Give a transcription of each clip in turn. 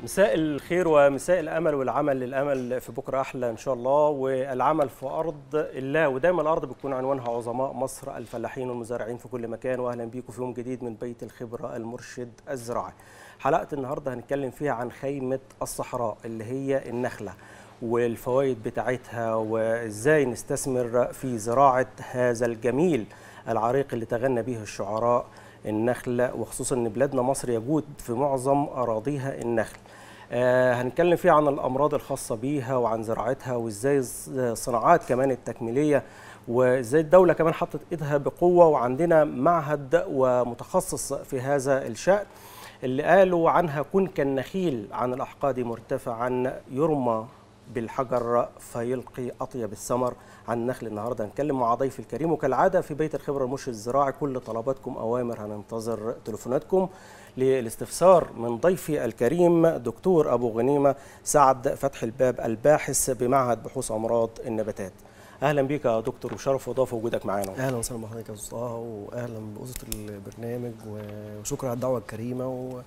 مساء الخير ومساء الامل والعمل للامل في بكره احلى ان شاء الله والعمل في ارض الله ودايما الارض بتكون عنوانها عظماء مصر الفلاحين والمزارعين في كل مكان واهلا بيكم في يوم جديد من بيت الخبره المرشد الزراعي. حلقه النهارده هنتكلم فيها عن خيمه الصحراء اللي هي النخله والفوائد بتاعتها وازاي نستثمر في زراعه هذا الجميل العريق اللي تغنى به الشعراء النخل وخصوصا ان بلادنا مصر يجود في معظم اراضيها النخل. آه هنتكلم فيها عن الامراض الخاصه بيها وعن زراعتها وازاي الصناعات كمان التكميليه وازاي الدوله كمان حطت ايدها بقوه وعندنا معهد ومتخصص في هذا الشان اللي قالوا عنها كن كالنخيل عن الاحقاد مرتفعا يرمى بالحجر فيلقي اطيب الثمر عن النخل النهارده هنتكلم مع ضيفي الكريم وكالعاده في بيت الخبره المرشد الزراعي كل طلباتكم اوامر هننتظر تليفوناتكم للاستفسار من ضيفي الكريم دكتور ابو غنيمه سعد فتح الباب الباحث بمعهد بحوث امراض النباتات اهلا بيك يا دكتور وشرف وضافه وجودك معانا اهلا وسهلا بحضرتك يا استاذ واهلا باسره البرنامج وشكرا على الدعوه الكريمه و...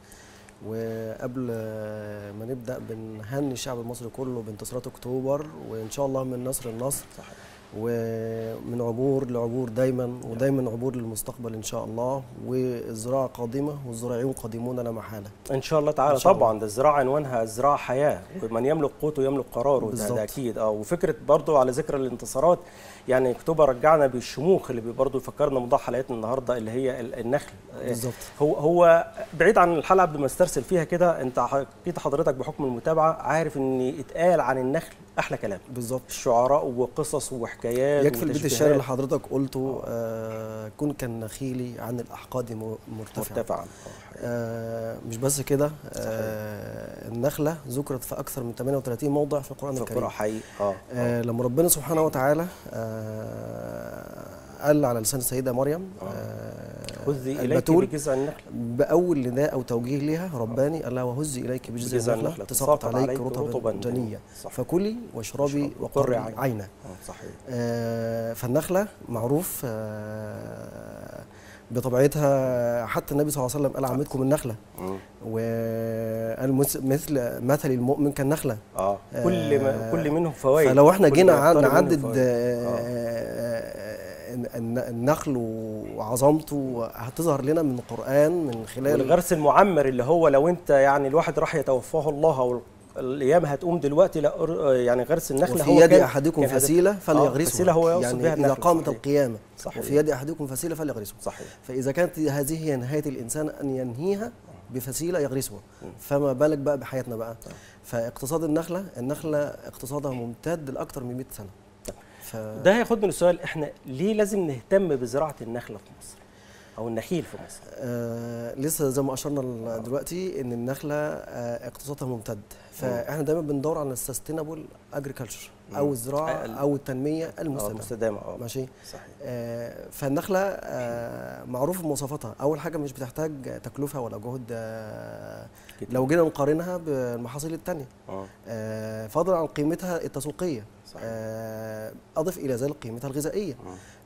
وقبل ما نبدا بنهني الشعب المصري كله بانتصارات اكتوبر وان شاء الله من نصر لنصر صحيح. ومن عبور لعبور دايما ودايما عبور للمستقبل ان شاء الله والزراعه قادمه والزراعيون قادمون لا محاله ان شاء الله تعالى شاء طبعا ده الزراعه عنوانها الزراعه حياه ومن يملك قوته يملك قراره ده, ده اكيد اه وفكره برضو على ذكر الانتصارات يعني اكتوبر رجعنا بالشموخ اللي برضو يفكرنا موضوع حلقتنا النهارده اللي هي النخل بالظبط هو هو بعيد عن الحلقه قبل ما استرسل فيها كده انت اكيد حضرتك بحكم المتابعه عارف ان اتقال عن النخل احلى كلام بالظبط الشعراء وقصص وحكايات يكفي البيت الشعر اللي حضرتك قلته آه كن كالنخيل عن الاحقاد مرتفعا مرتفعا آه مش بس كده آه النخله ذكرت في اكثر من 38 موضع في القران الكريم في حقيقي آه. آه لما ربنا سبحانه وتعالى آه قال على لسان السيده مريم هزي اليك بجذع النخل باول نداء او توجيه لها رباني قال لها وهزي اليك بجذع النخله تساقط عليك رطبا جنيا فكلي واشربي وقري عينا صحيح آه فالنخله معروف آه بطبيعتها حتى النبي صلى الله عليه وسلم قال عمتكم النخله وقال مثل مثل المؤمن كالنخله اه كل ما كل منهم فوائد فلو احنا جينا نعدد النخل وعظمته هتظهر لنا من القران من خلال والغرس المعمر اللي هو لو انت يعني الواحد راح يتوفاه الله او الايام هتقوم دلوقتي لا يعني غرس النخل وفي يد احدكم فسيله فليغرسه فسيله هو يقصد يعني بها اذا قامت صحيح. القيامه صحيح. وفي يد احدكم فسيله فليغرسه صحيح فاذا كانت هذه هي نهايه الانسان ان ينهيها بفسيله يغرسها فما بالك بقى بحياتنا بقى فاقتصاد النخله النخله اقتصادها ممتد لاكثر من 100 سنه ف... ده هياخدنا للسؤال احنا ليه لازم نهتم بزراعه النخله في مصر او النخيل في مصر آه لسه زي ما اشرنا دلوقتي ان النخله آه اقتصادها ممتد فاحنا دايما بندور على السستينابل اجريكلتشر او الزراعه او التنميه المستدامه المستدامه اه ماشي صحيح آه فالنخله آه معروف مواصفاتها اول حاجه مش بتحتاج تكلفه ولا جهد آه لو جينا نقارنها بالمحاصيل الثانيه اه آه فضلا عن قيمتها التسويقيه صحيح. آه اضف الى ذلك قيمتها الغذائيه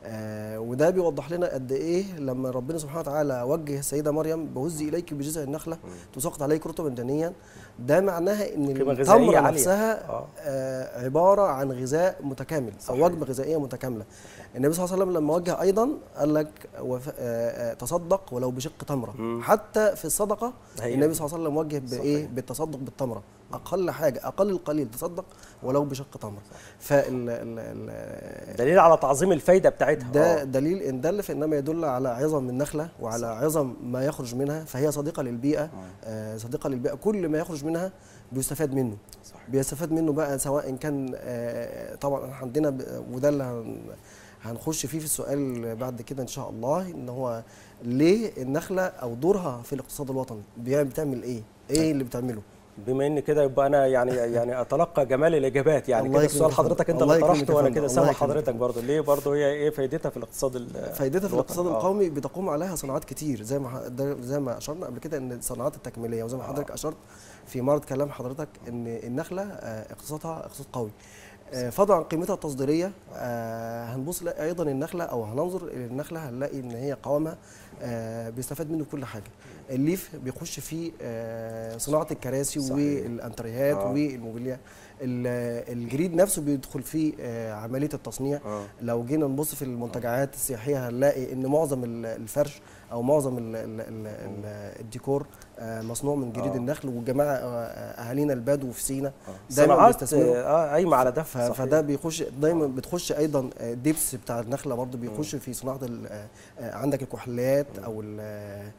آه وده بيوضح لنا قد ايه لما ربنا سبحانه وتعالى وجه السيده مريم بهزي اليك بجذع النخله تساقط عليك رطبا دنيا ده معناها ان التمره نفسها آه. آه عباره عن غذاء متكامل صحيح. او وجبه غذائيه متكامله النبي صلى الله عليه وسلم لما وجه ايضا قال لك وف... آه تصدق ولو بشق تمره مم. حتى في الصدقه هي. النبي صلى الله عليه وسلم وجه صحيح. بايه بالتصدق بالتمره اقل حاجه اقل القليل تصدق ولو بشق تمره فال ال... ال... دليل على تعظيم الفايده بتاعتها ده دليل ان دل فانما يدل على عظم النخله وعلى صح. عظم ما يخرج منها فهي صديقه للبيئه آه صديقه للبيئه كل ما يخرج منها بيستفاد منه صح. بيستفاد منه بقى سواء كان آه طبعا عندنا وده اللي هنخش فيه في السؤال بعد كده ان شاء الله ان هو ليه النخله او دورها في الاقتصاد الوطني بتعمل ايه؟ ايه اللي بتعمله؟ بما ان كده يبقى انا يعني يعني اتلقى جمال الاجابات يعني كده السؤال حضرتك انت اللي طرحته وانا كده سامع حضرتك برضه ليه برضه هي ايه فايدتها في الاقتصاد فايدتها في الاقتصاد القومي بتقوم عليها صناعات كتير زي ما زي ما اشرنا قبل كده ان الصناعات التكميليه وزي ما حضرتك اشرت في معرض كلام حضرتك ان النخله اقتصادها اقتصاد قوي فضلا عن قيمتها التصديريه هنبص ايضا النخله او هننظر الى النخله هنلاقي ان هي قوامها آه بيستفاد منه كل حاجه الليف بيخش في آه صناعه الكراسي صحيح. والانتريهات آه. والموبيليا ال- الجريد نفسه بيدخل في آه عمليه التصنيع آه. لو جينا نبص في المنتجعات السياحيه هنلاقي ان معظم ال- الفرش او معظم ال ال ال ال الديكور آه مصنوع من جريد آه. النخل والجماعه آه، اهالينا البدو في سينا آه. دايما صناعات بيستثمروا اه قايمه على ده ف- صحيح. فده بيخش دايما بتخش ايضا آه، الدبس بتاع النخله برضه بيخش في صناعه ال- آه، آه، عندك الكحولات او ال- آه،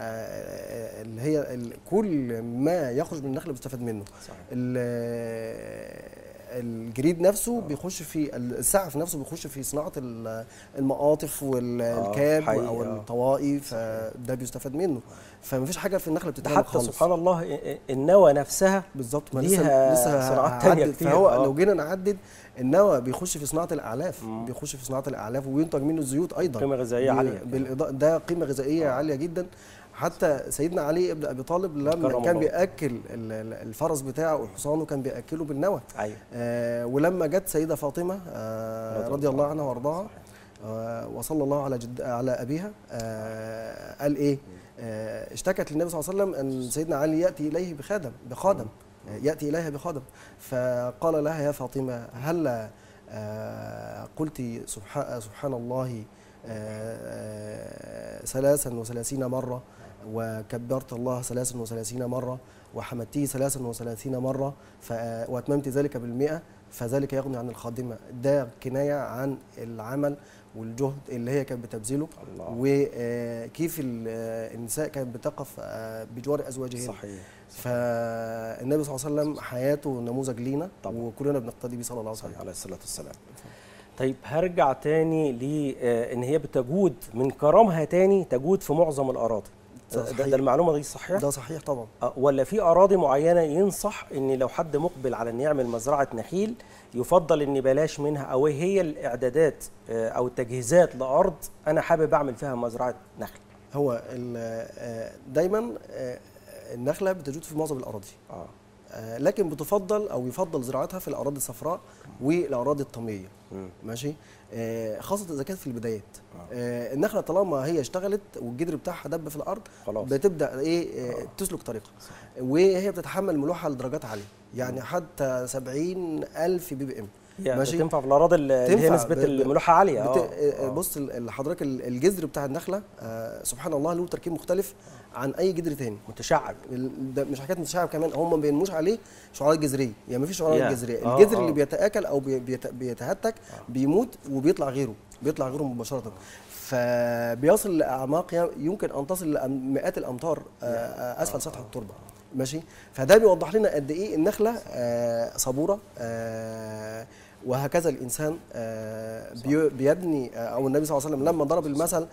آه، اللي هي ال- كل ما يخرج من النخل بيستفاد منه صحيح. ال- آه، الجريد نفسه بيخش في السقف نفسه بيخش في صناعه ال- المقاطف والكاب حقيقي، او آه. الطواقي فده بيستفاد منه فمفيش حاجه في النخله ده بتتعمل حتى خالص سبحان الله ا- ا- النوى نفسها بالظبط ما ليها لسه لسه صناعات تانية هعدد. كتير، فهو آه. لو جينا نعدد النوى بيخش في صناعه الاعلاف مم. بيخش في صناعه الاعلاف وينتج منه الزيوت ايضا قيمة غذائية ب- عالية. بالإضاءة ده قيمه غذائيه آه. عاليه جدا حتى سيدنا علي ابن ابي طالب لما كرم كان الله. بياكل ال- ال- الفرس بتاعه وحصانه كان بياكله بالنوى ايوه آه ولما جت سيده فاطمه آه رضي الله عنها وارضاها آه وصلى الله على جد على ابيها آه قال ايه آه اشتكت للنبي صلى الله عليه وسلم ان سيدنا علي ياتي اليه بخادم بخادم آه، ياتي اليها بخادم فقال لها يا فاطمه هل آه قلت سبحان, سبحان الله آه، آه، ثلاثا وثلاثين مرة وكبرت الله ثلاثا وثلاثين مرة وحمدته ثلاثا وثلاثين مرة ف- وأتممت ذلك بالمئة فذلك يغني عن الخادمة ده كناية عن العمل والجهد اللي هي كانت بتبذله الله. وكيف ال- آه، النساء كانت بتقف آه، بجوار أزواجهن صحيح فالنبي صلى الله عليه وسلم حياته نموذج لينا طبعا. وكلنا بنقتدي بيه صلى الله عليه وسلم صحيح عليه الصلاه والسلام طيب هرجع تاني لان هي بتجود من كرمها تاني تجود في معظم الاراضي ده ده, صحيح. ده المعلومه دي صحيحه ده صحيح طبعا آه، ولا في اراضي معينه ينصح ان لو حد مقبل على ان يعمل مزرعه نخيل يفضل ان بلاش منها او إيه هي الاعدادات آه، او التجهيزات لارض انا حابب اعمل فيها مزرعه نخل هو ال- آه، دايما آه، النخله بتجود في معظم الاراضي اه آه، لكن بتفضل او يفضل زراعتها في الاراضي الصفراء والاراضي الطميه مم. ماشي آه، خاصه اذا كانت في البدايات آه. آه، النخله طالما هي اشتغلت والجدر بتاعها دب في الارض خلاص بتبدا ايه آه، تسلك طريقها وهي بتتحمل ملوحه لدرجات عاليه يعني حتى 70 الف بي بي ام يعني ماشي. تنفع في الاراضي اللي هي تنفع نسبه ب- ب- الملوحه عاليه بت... اه آه، آه. بص ال- ال- حضرتك ال- الجذر بتاع النخله آه، سبحان الله له تركيب مختلف عن اي جذر تاني متشعب ال- ده مش حكايه متشعب كمان هم ما بينموش عليه شعارات جذريه يعني ما فيش شعارات يا. جذريه آه، الجذر آه. اللي بيتاكل او بي- بيت- بيتهتك بيموت وبيطلع غيره بيطلع غيره مباشره فبيصل لاعماق ي- يمكن ان تصل لمئات الامتار آه، آه، اسفل سطح التربه ماشي فده بيوضح لنا قد ايه النخله آه، صبوره آه، وهكذا الانسان آه، بي- بيبني آه، او النبي صلى الله عليه وسلم لما ضرب المثل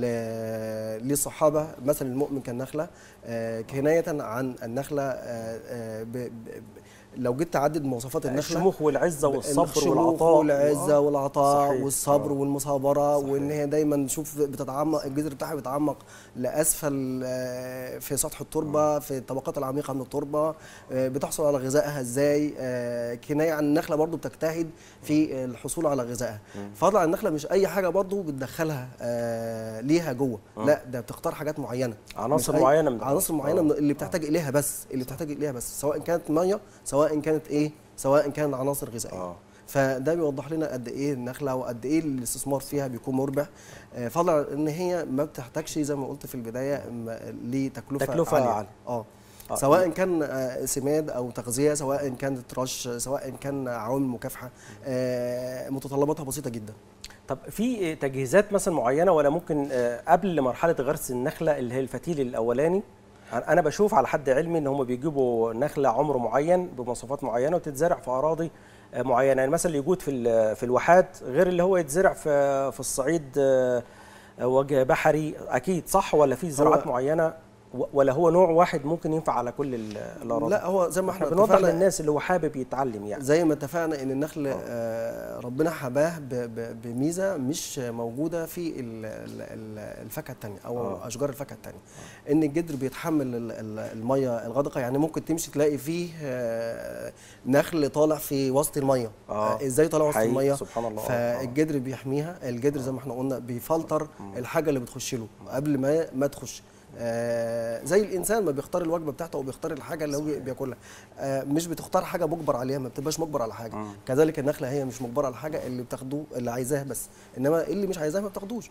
ل- للصحابه مثل المؤمن كالنخله آه، كنايه عن النخله آه، آه، ب- ب- لو جيت تعدد مواصفات النخله الشموخ والعزه والصبر الشموخ والعطاء والعزه والعطاء صحيح. والصبر آه. والمصابره صحيح. وان هي دايما شوف بتتعمق الجذر بتاعها بيتعمق لاسفل آه، في سطح التربه في الطبقات العميقه من التربه آه، بتحصل على غذائها ازاي آه، كنايه عن النخله برضو بتجتهد في الحصول على غذائها فضلا عن النخله مش اي حاجه برضو بتدخلها آه، ليها جوه لا ده بتختار حاجات معينه عناصر مش أي- معينة من ده. عناصر معينه آه. من اللي بتحتاج اليها بس اللي بتحتاج اليها بس سواء كانت ميه سواء كانت ايه سواء كان عناصر غذائيه اه فده بيوضح لنا قد ايه النخله وقد ايه الاستثمار فيها بيكون مربح آه، فضلا عن ان هي ما بتحتاجش زي ما قلت في البدايه م- لتكلفه تكلفة عاليه عالية. اه آه. سواء كان آه، سماد او تغذيه سواء كانت رش سواء كان عوامل مكافحه آه، متطلباتها بسيطه جدا طب في تجهيزات مثلا معينه ولا ممكن آه، قبل مرحله غرس النخله اللي هي الفتيل الاولاني انا بشوف على حد علمي ان هم بيجيبوا نخله عمر معين بمواصفات معينه وتتزرع في اراضي آه، معينه يعني مثلا اللي يجود في ال- في الواحات غير اللي هو يتزرع في في الصعيد آه، وجه بحري اكيد صح ولا في زراعات هو- معينه و- ولا هو نوع واحد ممكن ينفع على كل ال- الاراضي لا هو زي ما احنا احنا بنوضح اتفقنا للناس اللي هو حابب يتعلم يعني زي ما اتفقنا ان النخل آه، ربنا حباه ب- ب- بميزه مش موجوده في ال- ال- ال- الفاكهه الثانيه او آه. اشجار الفاكهه الثانيه ان الجدر بيتحمل ال- ال- الميه الغدقه يعني ممكن تمشي تلاقي فيه آه، نخل طالع في وسط الميه آه. آه، ازاي طالع وسط حقيقي، الميه سبحان الله. آه. فالجدر بيحميها الجدر زي ما احنا قلنا بيفلتر الحاجه اللي بتخش له قبل ما ما تخش آه زي الانسان ما بيختار الوجبه بتاعته او بيختار الحاجه اللي هو بياكلها آه مش بتختار حاجه مجبر عليها ما بتبقاش مجبر على حاجه مم. كذلك النخله هي مش مجبره على حاجه اللي بتاخدوه اللي عايزاه بس انما اللي مش عايزاه ما بتاخدوش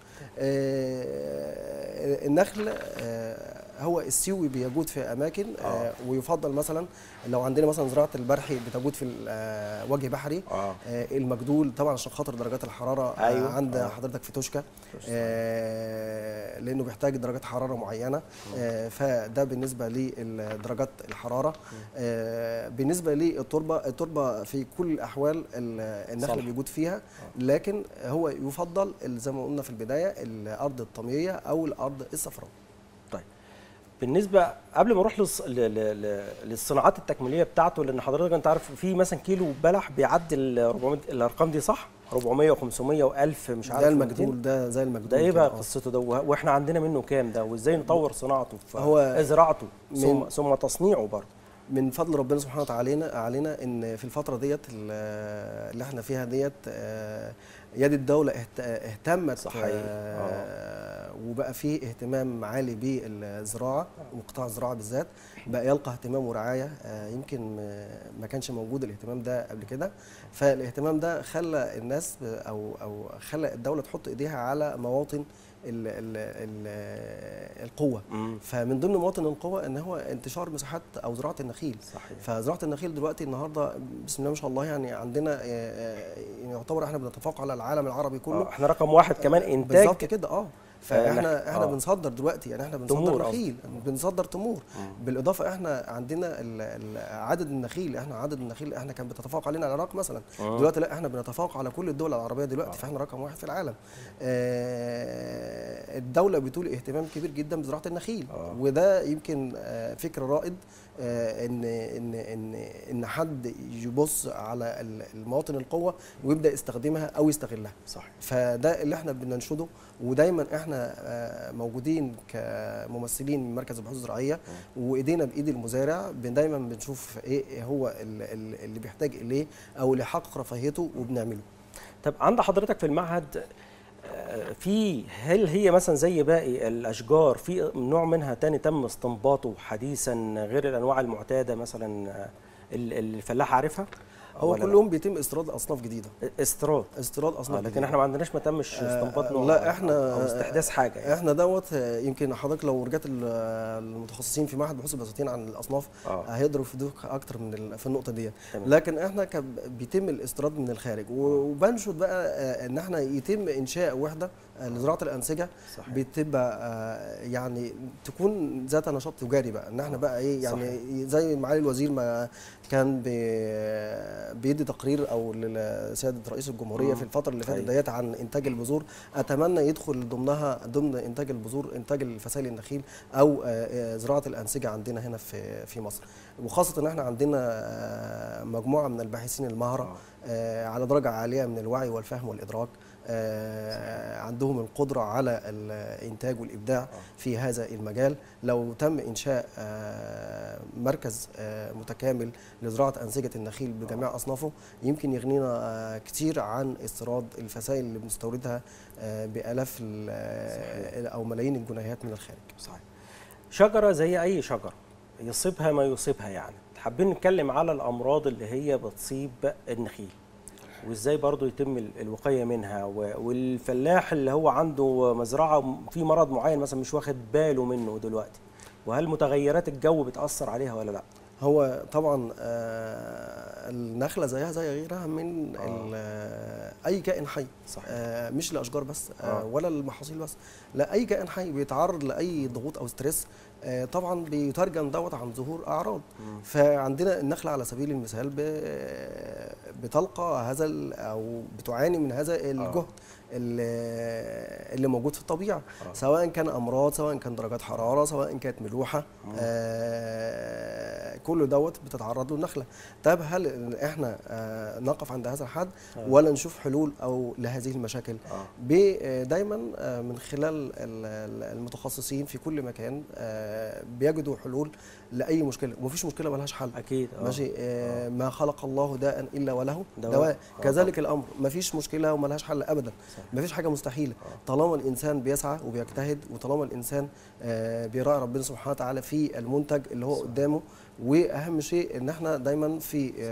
آه النخل آه هو السيوي بيجود في اماكن آه ويفضل مثلا لو عندنا مثلا زراعه البرحي بتجود في ال- آه وجه بحري اه آه، المجدول طبعا عشان خاطر درجات الحراره آه، أيوة. عند آه. حضرتك في توشكا توشكا. آه، لانه بيحتاج درجات حراره معينه آه، فده بالنسبه لدرجات الحراره آه، بالنسبه للتربه التربه في كل الاحوال ال- النخل صالحة. بيجود فيها لكن هو يفضل ال- زي ما قلنا في البدايه الارض الطميه او الارض الصفراء طيب بالنسبه قبل ما اروح للص... ل... ل... ل... للصناعات التكميليه بتاعته لان حضرتك انت عارف في مثلا كيلو بلح بيعدي ال 400 الارقام دي صح 400 و500 و1000 مش عارف ده 200. المجدول ده زي المجدول ده ايه كده، بقى آه. قصته ده وه- واحنا عندنا منه كام ده وازاي نطور صناعته ف... هو زراعته ثم من- ثم تصنيعه برضه من فضل ربنا سبحانه وتعالى علينا علينا ان في الفتره ديت ال- اللي احنا فيها ديت آه، يد الدوله اهت- اهتمت صحيح. آه، وبقى فيه اهتمام عالي بالزراعه وقطاع الزراعه بالذات بقى يلقى اهتمام ورعايه آه، يمكن آه، ما كانش موجود الاهتمام ده قبل كده فالاهتمام ده خلى الناس ب- او او خلى الدوله تحط ايديها على مواطن ال ال ال القوه مم. فمن ضمن مواطن القوة ان هو انتشار مساحات او زراعه النخيل صحيح فزراعه النخيل دلوقتي النهارده بسم الله ما شاء الله يعني عندنا آه، آه، يعتبر احنا بنتفوق على العالم العربي آه، كله احنا رقم واحد كمان انتاج بالظبط كده اه فاحنا احنا آه. بنصدر دلوقتي يعني احنا تمور بنصدر قصدي. نخيل بنصدر تمور مم. بالاضافه احنا عندنا ال- ال- عدد النخيل احنا عدد النخيل احنا كان بتتفوق علينا العراق مثلا مم. دلوقتي لا احنا بنتفوق على كل الدول العربيه دلوقتي فاحنا رقم واحد في العالم آه، الدوله بتولي اهتمام كبير جدا بزراعه النخيل آه. وده يمكن آه، فكر رائد آه، ان ان ان ان حد يبص على ال- المواطن القوه ويبدا يستخدمها او يستغلها صحيح فده اللي احنا بننشده ودايما احنا آه، موجودين كممثلين من مركز البحوث الزراعيه وايدينا بايد المزارع بن- دايما بنشوف ايه هو ال- ال- اللي بيحتاج اليه او اللي يحقق رفاهيته وبنعمله طب عند حضرتك في المعهد آه، في هل هي مثلا زي باقي الاشجار في نوع منها تاني تم استنباطه حديثا غير الانواع المعتاده مثلا آه، ال- الفلاح عارفها هو ولا لا؟ كل يوم بيتم استيراد اصناف جديده استيراد استيراد آه اصناف لكن جديدة. احنا ما عندناش ما تمش استنباط آه، نوع لا، احنا- او استحداث حاجه يعني. احنا دوت آه، يمكن حضرتك لو رجعت ال- المتخصصين في معهد بحوث البساتين عن الاصناف آه. هيقدروا يفيدوك اكتر من ال- في النقطه دي تمام. لكن احنا كان بيتم الاستيراد من الخارج و- وبنشد بقى آه، ان احنا يتم انشاء وحده آه، لزراعه الانسجه صحيح. بتبقى آه، يعني تكون ذات نشاط تجاري بقى ان احنا بقى ايه يعني زي معالي الوزير ما كان بي- بيدي تقرير او لسياده رئيس الجمهوريه مم. في الفتره اللي فاتت أيوة. ديت عن انتاج البذور اتمنى يدخل ضمنها ضمن انتاج البذور انتاج الفسائل النخيل او آه، آه، زراعه الانسجه عندنا هنا في في مصر وخاصه ان احنا عندنا آه، مجموعه من الباحثين المهره آه، على درجه عاليه من الوعي والفهم والادراك آه، عندهم القدره على الانتاج والابداع في هذا المجال لو تم انشاء آه، مركز آه، متكامل لزراعه انسجه النخيل بجميع اصنافه يمكن يغنينا آه، كتير عن استيراد الفسائل اللي بنستوردها آه، بالاف ال- آه، او ملايين الجنيهات من الخارج صحيح شجره زي اي شجره يصيبها ما يصيبها يعني حابين نتكلم على الامراض اللي هي بتصيب النخيل وازاي برضو يتم ال- الوقايه منها و- والفلاح اللي هو عنده مزرعه في مرض معين مثلا مش واخد باله منه دلوقتي وهل متغيرات الجو بتاثر عليها ولا لا هو طبعا آه، النخله زيها زي غيرها من آه. ال- آه، اي كائن حي صحيح آه، مش الاشجار بس آه. آه. ولا المحاصيل بس لا اي كائن حي بيتعرض لاي ضغوط او ستريس آه، طبعا بيترجم دوت عن ظهور اعراض مم. فعندنا النخله على سبيل المثال ب- بتلقى هذا ال- او بتعاني من هذا الجهد اللي اللي موجود في الطبيعه سواء كان امراض سواء كان درجات حراره سواء كانت ملوحه آه كل دوت بتتعرض له النخله طب هل احنا آه نقف عند هذا الحد ولا نشوف حلول او لهذه المشاكل آه. ب- آه، دايما آه، من خلال ال- ال- المتخصصين في كل مكان آه، بيجدوا حلول لاي مشكله ومفيش مشكله ملهاش حل اكيد آه. ماشي آه ما خلق الله داء الا وله دواء. دواء آه. كذلك الامر مفيش مشكله وملهاش حل ابدا صح. مفيش حاجه مستحيله آه. طالما الانسان بيسعى وبيجتهد وطالما الانسان آه بيراعي ربنا سبحانه وتعالى في المنتج اللي هو قدامه واهم شيء ان احنا دايما في آه،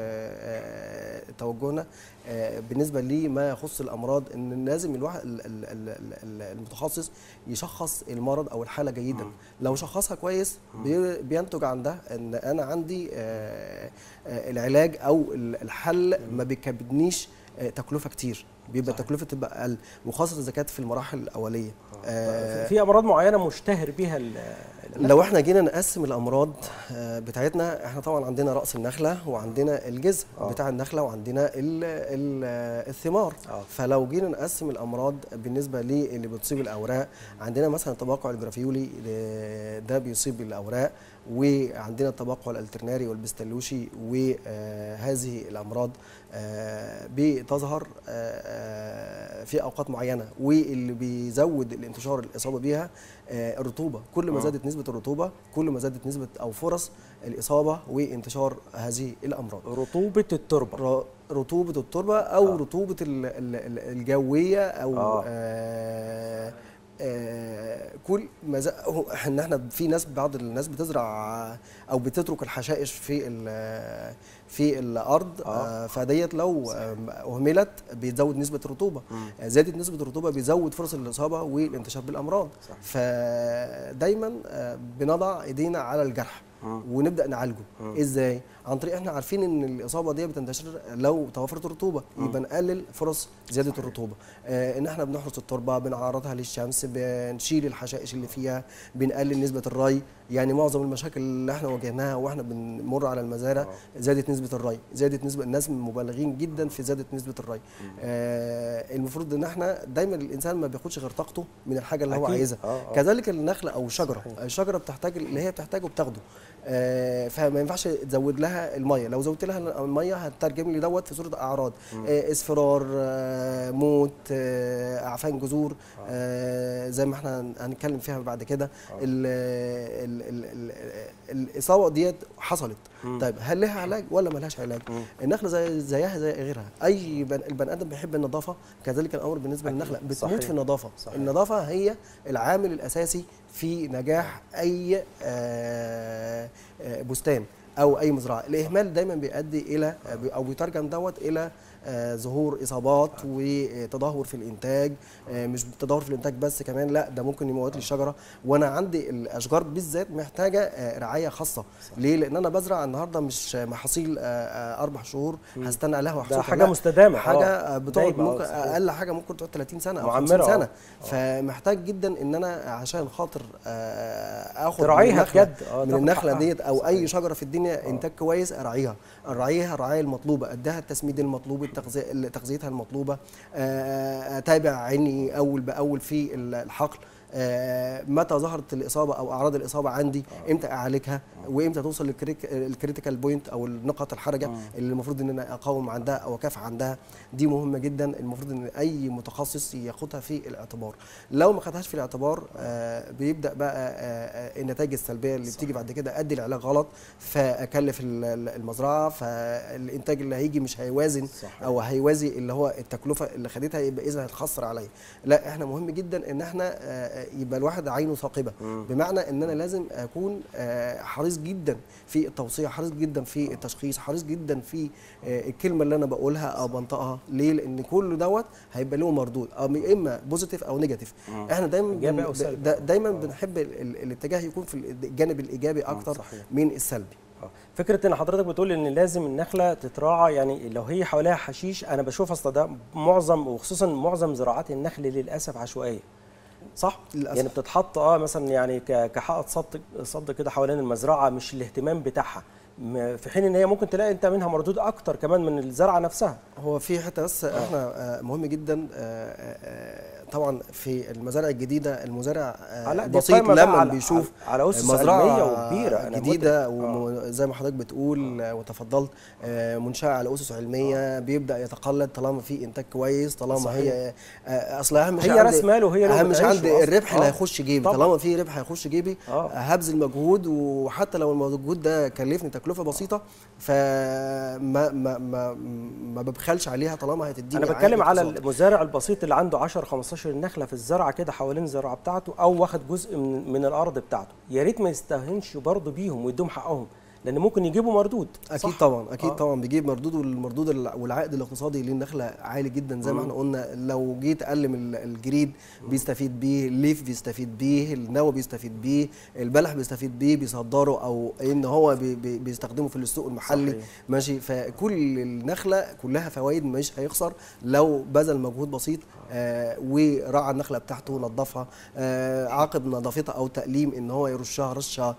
آه، توجهنا آه، بالنسبه لما يخص الامراض ان لازم الواحد ال- ال- ال- ال- المتخصص يشخص المرض او الحاله جيدا مم. لو شخصها كويس بي- بينتج عن ده ان انا عندي آه، آه، العلاج او ال- الحل ما بيكبدنيش آه، تكلفه كتير بيبقى صحيح. تكلفه تبقى اقل وخاصه اذا كانت في المراحل الاوليه آه، في امراض معينه مشتهر بيها ال- ال- لو احنا جينا نقسم الامراض آه، بتاعتنا احنا طبعا عندنا راس النخله وعندنا الجذع آه. بتاع النخله وعندنا ال ال الثمار آه. فلو جينا نقسم الامراض بالنسبه للي بتصيب الاوراق عندنا مثلا التبقع الجرافيولي آه، ده بيصيب الاوراق وعندنا التبقع الالترناري والبستلوشي وهذه الامراض آه، بتظهر آه، آه، في اوقات معينه واللي بيزود الانتشار الاصابه بيها آه، الرطوبه كل ما آه. زادت نسبه الرطوبه كل ما زادت نسبه او فرص الاصابه وانتشار هذه الامراض رطوبه التربه ر- رطوبه التربه او آه. رطوبه ال- ال- ال- الجويه او آه. آه آه كل ما ز- هو ان احنا في ناس بعض الناس بتزرع او بتترك الحشائش في ال- في الارض آه. آه فديت لو آه، اهملت بيزود نسبه الرطوبه مم. آه، زادت نسبه الرطوبه بيزود فرص الاصابه والانتشار بالامراض صح. فدايما آه، بنضع ايدينا على الجرح مم. ونبدا نعالجه مم. ازاي عن طريق احنا عارفين ان الاصابه دي بتنتشر لو توفرت الرطوبه مم. يبقى نقلل فرص زياده صحيح. الرطوبه آه ان احنا بنحرس التربه بنعرضها للشمس بنشيل الحشائش اللي فيها بنقلل نسبه الري يعني معظم المشاكل اللي احنا واجهناها واحنا بنمر على المزارع آه. زادت نسبه الري زادت نسبه الناس مبالغين جدا في زياده نسبه الري آه المفروض ان احنا دايما الانسان ما بياخدش غير طاقته من الحاجه اللي هو أكيد. عايزها آه، آه. كذلك النخله او الشجره صحيح. الشجره بتحتاج اللي هي بتحتاجه بتاخده آه، فما ينفعش تزود لها الميه لو زودت لها الميه هتترجم لي دوت في صوره اعراض آه، اصفرار آه، موت آه، اعفان جذور آه، زي ما احنا هنتكلم فيها بعد كده ال- ال- ال- ال- الاصابه ديت حصلت مم. طيب هل لها علاج ولا ملهاش علاج مم. النخله زي زيها زي غيرها اي بن البني ادم بيحب النظافه كذلك الامر بالنسبه أكيد. للنخله بتموت صحيح. في النظافه صحيح. النظافه هي العامل الاساسي في نجاح اي آه، آه، بستان او اي مزرعه الاهمال دايما بيؤدي الى او بيترجم دوت الى آه، ظهور اصابات وتدهور في الانتاج آه، مش تدهور في الانتاج بس كمان لا ده ممكن يموت لي الشجره وانا عندي الاشجار بالذات محتاجه آه، رعايه خاصه ليه لان انا بزرع النهارده مش محاصيل آه، آه، اربع شهور هستنى عليها ده محصول حاجه مستدامه حاجه آه. آه، بتقعد دايما، آه، ممكن صحيح. اقل حاجه ممكن تقعد 30 سنه او معمرة، 50 آه. سنه فمحتاج جدا ان انا عشان خاطر آه، اخد تراعيها من النخلة- بجد، آه، من تاخد النخله حقها. ديت او اي صحيح. شجره في الدنيا انتاج كويس اراعيها اراعيها الرعايه المطلوبه اديها التسميد المطلوب التغذيه تغذيتها المطلوبه آه، اتابع عيني اول باول في الحقل آه، متى ظهرت الاصابه او اعراض الاصابه عندي امتى اعالجها وامتى توصل للكريتيكال بوينت او النقط الحرجه اللي المفروض ان انا اقاوم عندها او اكافح عندها دي مهمه جدا المفروض ان اي متخصص ياخدها في الاعتبار لو ما خدهاش في الاعتبار آه، بيبدا بقى آه، آه، النتائج السلبيه اللي بتيجي بعد كده ادي العلاج غلط فاكلف ال- ال- المزرعه فالانتاج اللي هيجي مش هيوازن صحيح. او هيوازي اللي هو التكلفه اللي خدتها يبقى اذا هتخسر عليا لا احنا مهم جدا ان احنا آه، يبقى الواحد عينه ثاقبه مم. بمعنى ان انا لازم اكون آه، حريص جدا في التوصيه حريص جدا في التشخيص حريص جدا في آه، الكلمه اللي انا بقولها او بنطقها ليه لان كل دوت هيبقى له مردود أو اما بوزيتيف او نيجاتيف مم. احنا دايما إيجابي بن- أو سلبي. دا- دايما آه. بنحب ال- ال- الاتجاه يكون في الجانب الايجابي اكتر صحيح. من السلبي آه. فكره ان حضرتك بتقول ان لازم النخله تتراعى يعني لو هي حواليها حشيش انا بشوف اصل ده معظم وخصوصا معظم زراعات النخل للاسف عشوائيه صح للأسف. يعني بتتحط اه مثلا يعني ك- كحائط صد صد كده حوالين المزرعه مش الاهتمام بتاعها م- في حين ان هي ممكن تلاقي انت منها مردود اكتر كمان من الزرعه نفسها هو في حته بس احنا آه، مهم جدا آه، آه، طبعا في المزارع الجديده المزارع آه، آه، لا، دي البسيط قائمة بقى لما على- بيشوف على اسس مزرعه علميه وكبيره أنا جديده مدرك. آه. وزي ما حضرتك بتقول آه، وتفضلت آه، منشاه على اسس علميه بيبدا يتقلد طالما في انتاج كويس طالما صحيح. هي آه، اصل اهم شيء هي عندي- راس ماله هي لقمة اهم شيء عيشه عندي أصلاً. الربح اللي آه. هيخش جيبي طبعاً. طالما في ربح هيخش جيبي آه. هبذل مجهود وحتى لو المجهود ده كلفني تكلفه بسيطه فما ما ما ما ببخلش عليها طالما هتديني انا عائد بتكلم على اقتصادي. المزارع البسيط اللي عنده 10 15 نخله في الزرعه كده حوالين الزراعه بتاعته او واخد جزء من, من الارض بتاعته يا ريت ما يستهينش برضه بيهم ويدوم حقهم لان ممكن يجيبوا مردود اكيد صح؟ طبعا اكيد آه. آه. طبعا بيجيب مردود والمردود الع- والعائد الاقتصادي للنخله عالي جدا زي ما احنا قلنا لو جيت اقلم ال- الجريد بيستفيد بيه الليف بيستفيد بيه النوى بيستفيد بيه البلح بيستفيد بيه بيصدره او ان هو بي بي بيستخدمه في السوق المحلي صحيح. ماشي فكل النخله كلها فوائد مش هيخسر لو بذل مجهود بسيط آه ورعى النخله بتاعته نظفها آه عاقب نظافتها او تأليم ان هو يرشها رشه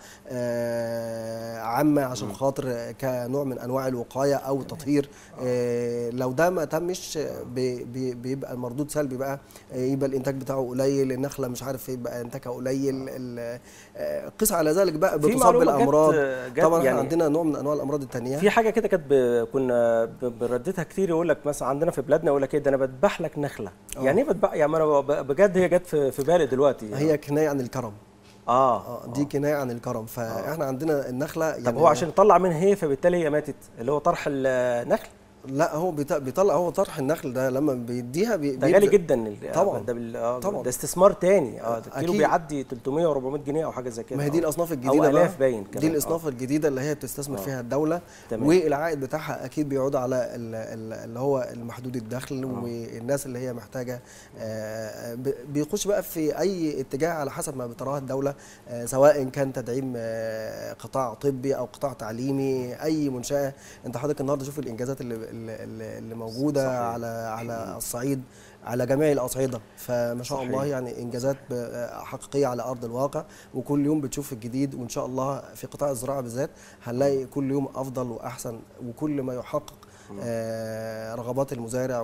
آه عامه عشان خاطر كنوع من انواع الوقايه او التطهير آه لو ده ما تمش آه، بي- بي- بيبقى المردود سلبي بقى آه، يبقى الانتاج بتاعه قليل النخله مش عارف يبقى انتاجها قليل ال- آه، قيس على ذلك بقى في بتصاب معلومة جت- بالامراض جت طبعا احنا يعني عندنا نوع من انواع الامراض التانية في حاجه كده كانت ب- كنا ب- بنرددها كتير يقول لك مثلا عندنا في بلادنا يقول لك ايه ده انا بذبح لك نخله آه. يعني ايه بذبح يعني انا ب- بجد هي جت في في بالي دلوقتي هي كنايه عن الكرم اه, اه دي كنايه عن الكرم فاحنا عندنا النخله يعني طب هو عشان يطلع منها هي فبالتالي هي ماتت اللي هو طرح النخل لا هو بيط- بيطلع هو طرح النخل ده لما بيديها بي ده غالي بيبدأ- جدا ال- طبعاً. ده بال... آه طبعاً. ده استثمار تاني اه ده الكيلو أكيد. بيعدي 300 و400 جنيه او حاجه زي كده ما هي دي آه. الاصناف او الجديده الاف بقى باين كمان دي الاصناف الجديده اللي هي بتستثمر آه. فيها الدوله تمام. والعائد بتاعها اكيد بيعود على ال- ال- اللي هو المحدود الدخل والناس اللي هي محتاجه آه، ب- بيخش بقى في اي اتجاه على حسب ما بتراها الدوله آه، سواء كان تدعيم آه، قطاع طبي او قطاع تعليمي اي منشاه انت حضرتك النهارده شوف الانجازات اللي اللي, اللي موجوده صحيح. على على الصعيد على جميع الاصعده فما شاء صحيح. الله يعني انجازات ب- حقيقيه على ارض الواقع وكل يوم بتشوف الجديد وان شاء الله في قطاع الزراعه بالذات هنلاقي كل يوم افضل واحسن وكل ما يحقق آه، رغبات المزارع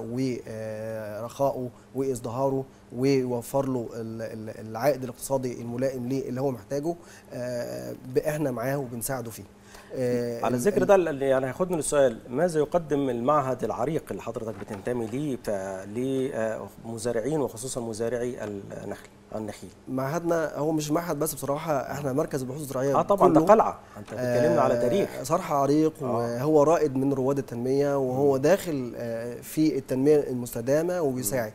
ورخائه وازدهاره ويوفر له ال- ال- العائد الاقتصادي الملائم ليه اللي هو محتاجه آه، ب- احنا معاه وبنساعده فيه آه، على ال- ذكر ال- ده اللي يعني هياخدنا للسؤال ماذا يقدم المعهد العريق اللي حضرتك بتنتمي ليه ف- لمزارعين وخصوصا مزارعي النخل النخيل معهدنا هو مش معهد بس بصراحه احنا مركز البحوث الزراعيه اه طبعا ده كله قلعه انت بتتكلمنا على آه، تاريخ صرح عريق آه. وهو رائد من رواد التنميه وهو داخل آه، في التنميه المستدامه وبيساعد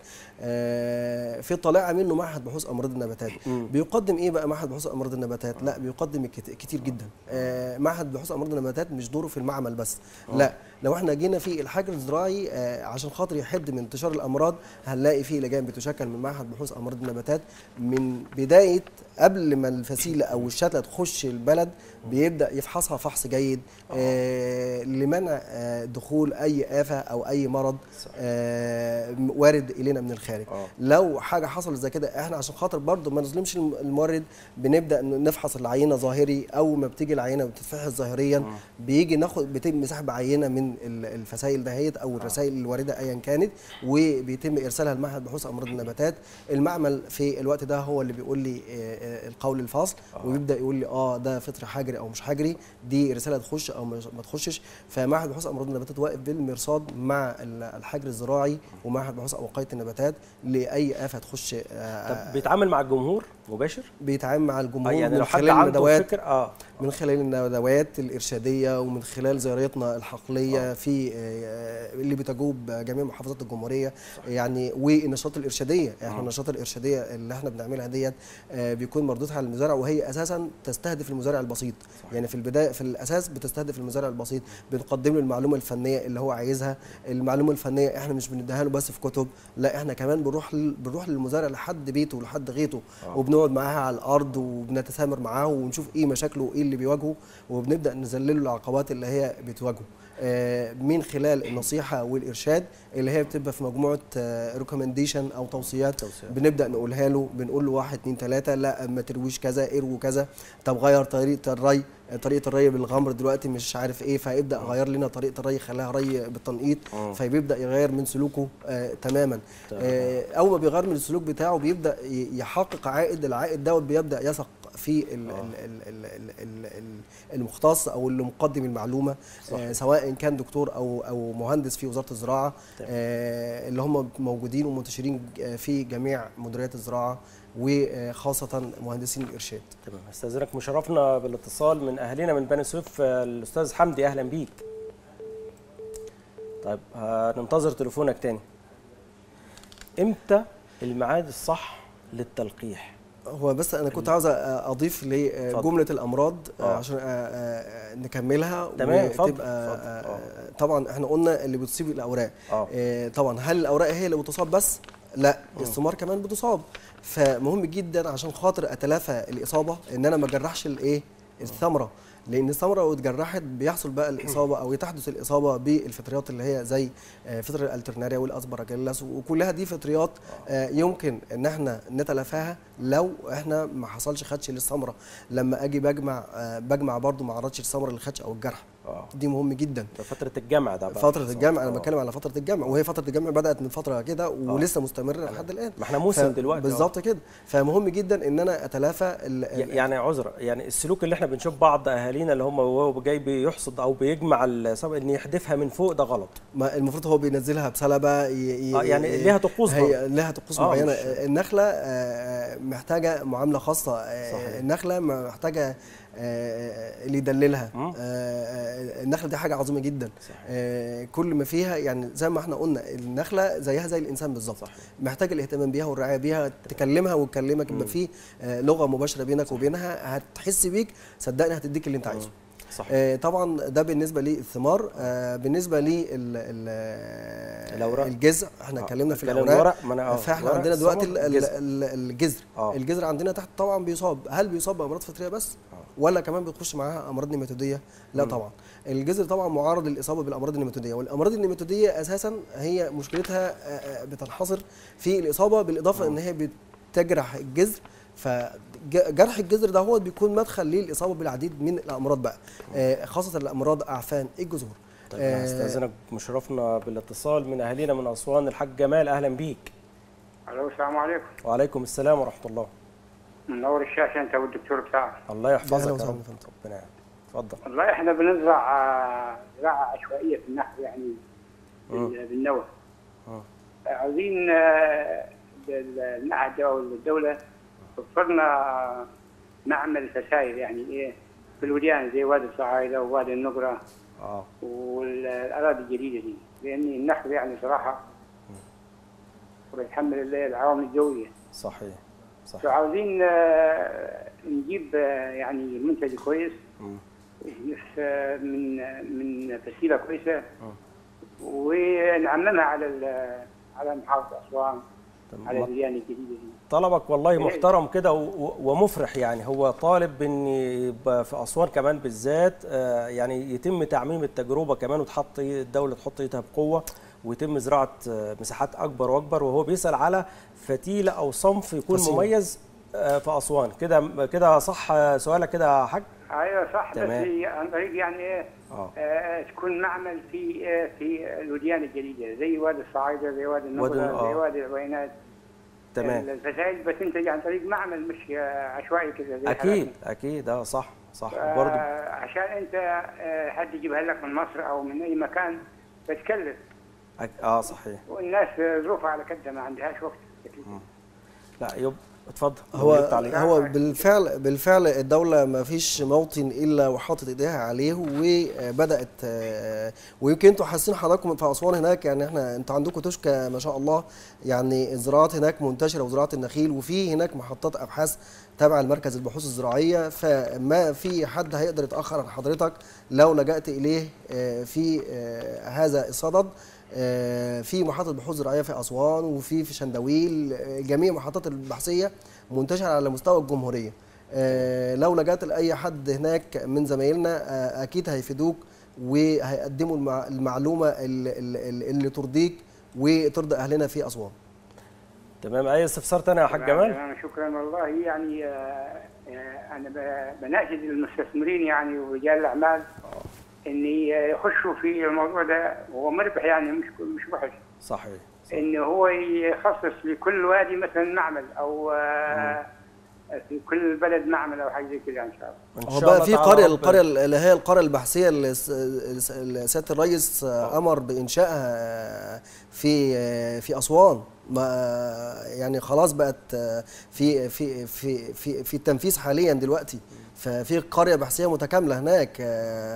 آه، في طليعه منه معهد بحوث امراض النباتات مم. بيقدم ايه بقى معهد بحوث امراض النباتات لا بيقدم كت- كتير جدا آه، معهد بحوث امراض النباتات مش دوره في المعمل بس لا لو احنا جينا في الحجر الزراعي آه، عشان خاطر يحد من انتشار الامراض هنلاقي في لجان بتشكل من معهد بحوث امراض النباتات من بدايه قبل ما الفسيله او الشتله تخش البلد بيبدا يفحصها فحص جيد آه لمنع آه دخول اي افه او اي مرض آه وارد الينا من الخارج آه. لو حاجه حصلت زي كده احنا عشان خاطر برضو ما نظلمش الم- المورد بنبدا ن- نفحص العينه ظاهري او ما بتيجي العينه بتتفحص ظاهريا بيجي ناخد بيتم سحب عينه من ال- الفسائل دهيت او الرسائل الوارده ايا كانت وبيتم ارسالها لمعهد بحوث امراض النباتات المعمل في الوقت ده هو اللي بيقول لي آه، آه، القول الفاصل وبيبدا يقول لي اه ده فطر حجري او مش حجري دي رساله تخش او مش- ما تخشش فمعهد بحوث امراض النباتات واقف بالمرصاد مع ال- الحجر الزراعي ومعهد بحوث وقايه النباتات لاي افه تخش آه، طب بيتعامل مع الجمهور مباشر بيتعامل مع الجمهور آه يعني من لو حد خلال عنده الندوات فكر اه من خلال الندوات الإرشادية ومن خلال زيارتنا الحقلية في آه، اللي بتجوب جميع محافظات الجمهورية يعني والنشاط الإرشادية احنا النشاط الإرشادية اللي احنا بنعملها ديت آه، بيكون مردودها على المزارع وهي أساسا تستهدف المزارع البسيط يعني في البداية في الأساس بتستهدف المزارع البسيط بنقدم له المعلومة الفنية اللي هو عايزها المعلومة الفنية احنا مش بنديها له بس في كتب لا احنا كمان بنروح لل- بنروح للمزارع لحد بيته ولحد غيته وبنقعد معاه على الارض وبنتسامر معاه ونشوف ايه مشاكله وايه اللي بيواجهه وبنبدا نذلله العقبات اللي هي بتواجهه آه، من خلال النصيحه والارشاد اللي هي بتبقى في مجموعه ريكومنديشن او توصيات توصيات. بنبدا نقولها له بنقول له واحد اتنين تلاته لا ما ترويش كذا ارو كذا طب غير طريقه الري طريقه الري بالغمر دلوقتي مش عارف ايه فيبدا غير لنا طريقه الري خلاها ري بالتنقيط مم. فبيبدا يغير من سلوكه آه تماما تمام. آه اول ما بيغير من السلوك بتاعه بيبدا ي- يحقق عائد العائد دوت بيبدا يثق في ال آه. ال ال ال ال ال ال المختص او اللي مقدم المعلومه صح. آه سواء كان دكتور او او مهندس في وزاره الزراعه تمام. آه اللي هم موجودين ومنتشرين ج- في جميع مديريات الزراعه وخاصه مهندسين الارشاد تمام استاذنك مشرفنا بالاتصال من اهالينا من بني سويف آه، الاستاذ حمدي اهلا بيك طيب هننتظر تليفونك تاني امتى الميعاد الصح للتلقيح هو بس انا كنت عاوز اضيف اتفضل. لجمله الامراض آه. آه. عشان آه، آه، نكملها تمام، اتفضل، وتبقى اتفضل. آه، آه. طبعا احنا قلنا اللي بتصيب الاوراق اه آه، طبعا هل الاوراق هي اللي بتصاب بس لا الثمار كمان بتصاب فمهم جدا عشان خاطر اتلافى الاصابه ان انا ما اجرحش الايه الثمره لان الثمره لو اتجرحت بيحصل بقى الاصابه او تحدث الاصابه بالفطريات اللي هي زي آه، فطر الالترناريا والاسبراجيلاس وكلها دي فطريات آه، يمكن ان احنا نتلافاها لو احنا ما حصلش خدش للثمره لما اجي بجمع آه، بجمع برضو ما عرضش الثمره للخدش او الجرح اه دي مهم جدا ده فتره الجامعه ده بقى فترة الجامعة أنا آه. بتكلم على فترة الجامعة وهي فترة الجامعة بدأت من فترة كده ولسه مستمرة لحد الآن ما احنا موسم ف- دلوقتي آه. بالظبط كده فمهم جدا إن أنا أتلافى ال- ال- يعني عذرا يعني السلوك اللي احنا بنشوف بعض اهالينا اللي هم وهو جاي بيحصد او بيجمع الصبغه ان يحدفها من فوق ده غلط ما المفروض هو بينزلها بسلبة ي- ي- آه يعني ليها طقوس برضه. هي لها طقوس آه، معينة مش- النخلة آه، محتاجة معاملة خاصة آه، صحيح. النخلة محتاجة آه، اللي يدللها مم. آه، آه، النخلة دي حاجة عظيمة جدا صحيح. آه، كل ما فيها يعني زي ما احنا قلنا النخلة زيها زي الإنسان بالظبط صحيح. محتاج الاهتمام بيها والرعايه بيها تكلمها وتكلمك يبقى في آه، لغه مباشره بينك وبينها هتحس بيك صدقني هتديك اللي انت عايزه صح آه، طبعا ده بالنسبه للثمار آه، بالنسبه الأوراق. الجذع احنا آه، اتكلمنا في اتكلم الاوراق الورق، ما أنا- آه، فاحنا ورق، عندنا دلوقتي الثمر، ال- الجذع. ال- الجذر آه. الجذر عندنا تحت طبعا بيصاب هل بيصاب بامراض فطريه بس آه. ولا كمان بتخش معاها امراض نيماتوديه لا طبعا الجذر طبعا معرض للاصابه بالامراض النيماتوديه والامراض النيماتوديه اساسا هي مشكلتها آه، آه، بتنحصر في الاصابه بالاضافه ان هي بتجرح الجذر فجرح الجذر ده هو بيكون مدخل للاصابه بالعديد من الامراض بقى آه، خاصه الامراض اعفان الجذور طيب أنا هستاذنك مشرفنا بالاتصال من اهالينا من اسوان الحاج جمال اهلا بيك الو السلام عليكم وعليكم السلام ورحمه الله منور الشاشه انت والدكتور بتاعك الله أهلا يحفظك يا وسهلا رب فندم. ربنا يعينك. اتفضل والله احنا بنزرع آه، زراعه عشوائيه في النحو يعني مم. بال- بالنوى مم. عاوزين آه، ال- المعهد او الدوله توفرنا معمل فسائل يعني ايه في الوديان زي وادي الصعايده ووادي النقره اه والاراضي الجديده دي لان النحو يعني صراحه ويتحمل ال- العوامل الجويه صحيح صحيح فعاوزين آه، نجيب آه، يعني منتج كويس مم. في- من من فسيله كويسه ونعممها على ال- على محافظه اسوان على تمام. الديانه الجديده دي طلبك والله إيه. محترم كده و- و- ومفرح يعني هو طالب ان يبقى في اسوان كمان بالذات آه، يعني يتم تعميم التجربه كمان وتحط الدوله تحط ايدها بقوه ويتم زراعه آه، مساحات اكبر واكبر وهو بيسال على فتيله او صنف يكون فصيلة. مميز آه، في اسوان كده كده صح آه، سؤالك كده يا حاج ايوه صح بس تمام. هي عن طريق يعني ايه اه آه، تكون معمل في آه، في الوديان الجديده زي وادي الصعايده زي وادي وادي- النقره آه. زي وادي العوينات تمام الفسائل بتنتج عن طريق معمل مش آه، عشوائي كده زي اكيد حالاتنا. اكيد اه صح صح آه، برضه عشان انت آه، حد يجيبها لك من مصر او من اي مكان بتكلف أك- اه صحيح والناس ظروفها على كده ما عندهاش وقت لا يب اتفضل هو جبت عليه. هو بالفعل بالفعل الدوله ما فيش موطن الا وحاطط ايديها عليه وبدات آه، ويمكن انتوا حاسين حضراتكم في اسوان هناك يعني احنا انتوا عندكم تشكى ما شاء الله يعني الزراعات هناك منتشره وزراعه النخيل وفي هناك محطات ابحاث تابعه لمركز البحوث الزراعيه فما في حد هيقدر يتاخر عن حضرتك لو لجأت اليه آه، في آه، هذا الصدد آه، في محطة بحوث زراعية في أسوان وفي في شندويل آه، جميع المحطات البحثية منتشرة على مستوى الجمهورية آه، لو لجأت لأي حد هناك من زمايلنا آه، أكيد هيفيدوك وهيقدموا المع- المعلومه اللي, اللي, اللي ترضيك وترضي اهلنا في اسوان تمام اي استفسار تاني يا حاج تمام، جمال تمام، شكرا والله يعني آه، آه، انا ب- بناشد المستثمرين يعني ورجال الاعمال ان يخشوا في الموضوع ده هو مربح يعني مش مش وحش صحيح ان هو يخصص لكل وادي مثلا معمل او آه، في كل بلد معمل او حاجه زي كده ان شاء الله ان هو شاء الله بقى في تعالى قريه ربنا- القريه اللي هي القريه البحثيه اللي س- اللي سياده الرئيس امر بانشائها في في اسوان ما يعني خلاص بقت في في في في في التنفيذ حاليا دلوقتي ففي قريه بحثيه متكامله هناك آه،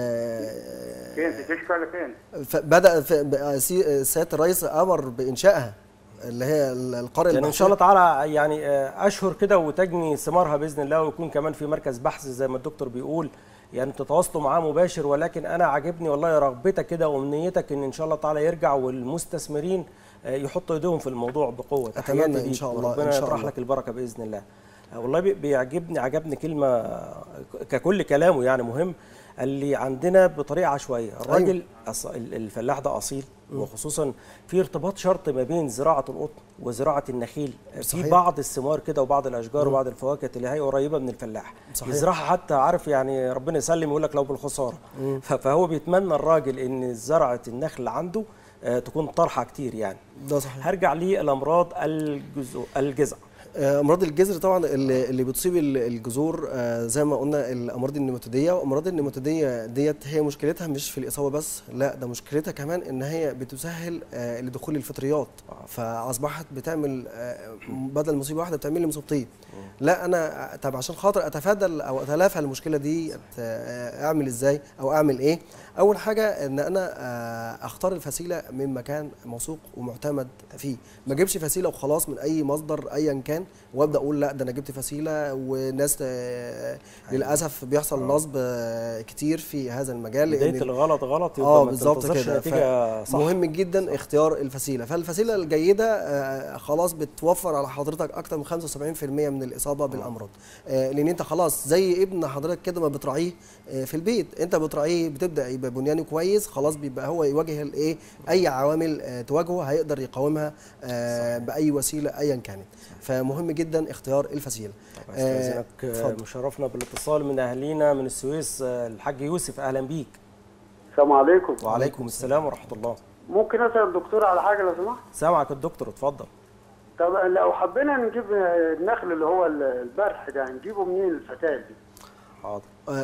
آه، فين في تشكى ولا فين؟ فبدا في- بقى سي- سياده الرئيس امر بانشائها اللي هي القريه يعني ان البحثيه شاء الله تعالى يعني آه، اشهر كده وتجني ثمارها باذن الله ويكون كمان في مركز بحث زي ما الدكتور بيقول يعني تتواصلوا معاه مباشر ولكن انا عاجبني والله رغبتك كده وامنيتك ان ان شاء الله تعالى يرجع والمستثمرين آه، يحطوا ايديهم في الموضوع بقوه أتمنى تحياتي إن ليك شاء الله، وربنا إن شاء يطرح الله. لك البركه باذن الله آه، والله بي- بيعجبني عجبني كلمه آه، ككل كلامه يعني مهم اللي عندنا بطريقه عشوائيه الراجل أص... ال- الفلاح ده اصيل وخصوصا في ارتباط شرط ما بين زراعه القطن وزراعه النخيل في صحيح. بعض الثمار كده وبعض الاشجار وبعض الفواكه اللي هي قريبه من الفلاح صحيح. يزرعها حتى عارف يعني ربنا يسلم يقول لك لو بالخساره ف- فهو بيتمنى الراجل ان زرعه النخل عنده آه، تكون طرحه كتير يعني ده صحيح هرجع للامراض الجزء الجذع آه، امراض الجذر طبعا اللي, اللي بتصيب ال- الجذور آه، زي ما قلنا الامراض النيماتوديه وامراض النيماتوديه ديت هي مشكلتها مش في الاصابه بس لا ده مشكلتها كمان ان هي بتسهل آه، لدخول الفطريات فاصبحت بتعمل آه، بدل مصيبه واحده بتعمل لي مصيبتين لا انا طب عشان خاطر اتفادى او اتلافى المشكله دي آه، اعمل ازاي او اعمل ايه اول حاجه ان انا آه، اختار الفسيله من مكان موثوق ومعتمد فيه ما اجيبش فسيله وخلاص من اي مصدر ايا كان وابدا اقول لا ده انا جبت فسيله وناس آه، للاسف بيحصل نصب آه، كتير في هذا المجال بدايه لأن الغلط غلط يبقى اه ما بالظبط تنتظرش كده نتيجه صح مهم جدا اختيار الفسيله فالفسيله الجيده آه، خلاص بتوفر على حضرتك اكتر من 75% من الاصابه بالامراض آه، لان انت خلاص زي ابن حضرتك كده ما بتراعيه آه، في البيت انت بتراعيه بتبدا يبقى بنيانه كويس خلاص بيبقى هو يواجه الايه اي عوامل آه، تواجهه هيقدر يقاومها آه، باي وسيله ايا كانت فمهم جدا اختيار الفسيله طب آه، استاذنك آه، اتفضل. مشرفنا بالاتصال من اهالينا من السويس آه، الحاج يوسف اهلا بيك السلام عليكم وعليكم السلام ورحمه الله ممكن اسال الدكتور على حاجه لو سمحت سامعك الدكتور اتفضل طب لو حبينا نجيب النخل اللي هو البرح ده نجيبه منين الفتاة دي حاضر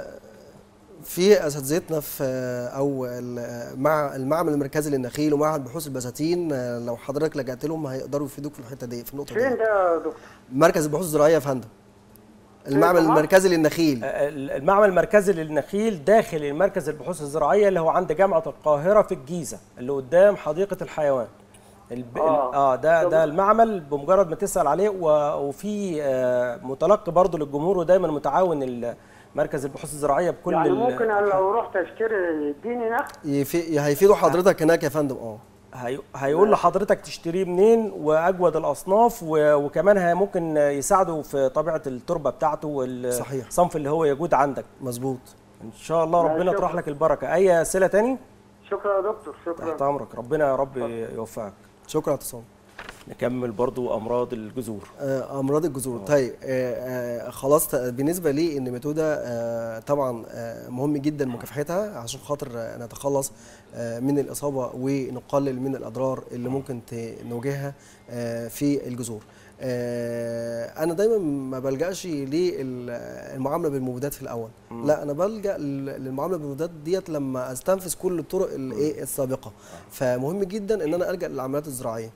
في اساتذتنا في او ال- مع المعمل المركزي للنخيل ومعهد بحوث البساتين آه، لو حضرتك لجأت لهم هيقدروا يفيدوك في الحته دي في النقطه فين دي ده يا دكتور مركز البحوث الزراعيه يا فندم المعمل طبعا. المركزي للنخيل آه، المعمل المركزي للنخيل داخل المركز البحوث الزراعيه اللي هو عند جامعه القاهره في الجيزه اللي قدام حديقه الحيوان الب... آه. اه ده طب- ده المعمل بمجرد ما تسال عليه و... وفي آه متلقي برضه للجمهور ودايما متعاون ال- مركز البحوث الزراعيه بكل يعني ال- ممكن أنا لو رحت اشتري يديني نخل يفي... هيفيدوا حضرتك هناك يا فندم اه هي... هيقول لحضرتك تشتريه منين واجود الاصناف و... وكمان هي ممكن يساعده في طبيعه التربه بتاعته صحيح. والصنف اللي هو يجود عندك مظبوط ان شاء الله لا، ربنا شكرا. يطرح لك البركه اي اسئله تاني شكرا يا دكتور شكرا تحت امرك ربنا يا رب يوفقك شكرا يا اتصال نكمل برضو امراض الجذور آه، امراض الجذور طيب آه، آه، خلاص ت- بالنسبه لي النيماتودا آه، طبعا آه، مهم جدا مكافحتها عشان خاطر آه، نتخلص آه، من الاصابه ونقلل من الاضرار اللي ممكن ت- نواجهها آه، في الجذور آه، انا دايما ما بلجاش للمعامله بالمبيدات في الاول لا انا بلجا لل- للمعامله بالمبيدات ديت لما استنفذ كل الطرق الايه السابقه فمهم جدا ان انا الجا للعمليات الزراعيه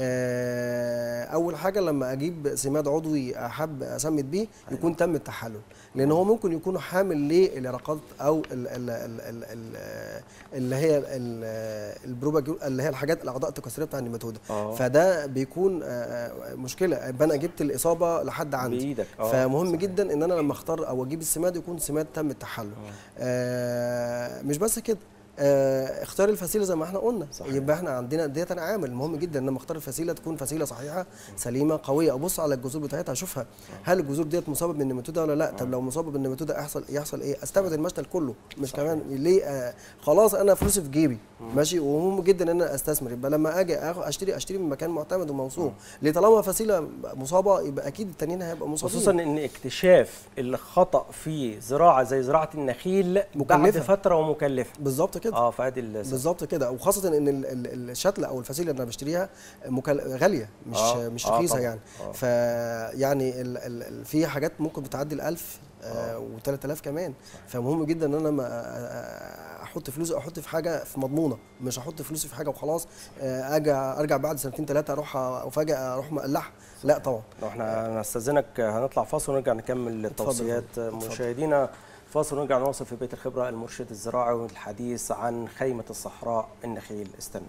آه، اول حاجه لما اجيب سماد عضوي احب اسمد بيه يكون تم التحلل لان هو ممكن يكون حامل لليرقات او ال ال ال ال ال اللي هي ال- البروباجول اللي هي الحاجات الاعضاء التكاثريه بتاع النيماتودا آه. فده بيكون آه، مشكله يبقى انا جبت الاصابه لحد عندي بإيدك، آه، فمهم صحيح. جدا ان انا لما اختار او اجيب السماد يكون سماد تم التحلل آه مش بس كده آه اختار الفسيله زي ما احنا قلنا صحيح. يبقى احنا عندنا ديت انا عامل مهم جدا ان لما اختار الفسيله تكون فسيله صحيحه سليمه قويه ابص على الجذور بتاعتها اشوفها هل الجذور ديت مصابه بالنماتوده ولا لا طب لو مصابه بالنماتوده يحصل يحصل ايه استبعد المشتل كله مش كمان ليه آه خلاص انا فلوسي في جيبي ماشي ومهم جدا ان انا استثمر يبقى لما اجي آخد اشتري اشتري من مكان معتمد وموثوق ليه طالما فسيله مصابه يبقى اكيد التانيين هيبقى مصابين خصوصا ان اكتشاف الخطا في زراعه زي زراعه النخيل بعد مكلفة. فتره ومكلفه بالظبط كده اه فادي ال- بالظبط كده وخاصه ان ال- ال- الشتله او الفسيله اللي انا بشتريها مكل... غاليه مش آه، مش آه رخيصه طبعاً. يعني آه. فيعني ال... ال... ال- في حاجات ممكن بتعدي ال 1000 آه و3000 كمان فمهم جدا ان انا ما آه، احط فلوسي احط في حاجه في مضمونه مش احط فلوسي في حاجه وخلاص آه، ارجع ارجع بعد سنتين ثلاثه اروح افاجئ اروح مقلعها لا طبعا لو احنا هنستاذنك هنطلع فاصل ونرجع نكمل التوصيات اتفضل. مشاهدينا فاصل ونرجع نواصل في بيت الخبره المرشد الزراعي والحديث عن خيمه الصحراء النخيل استنوا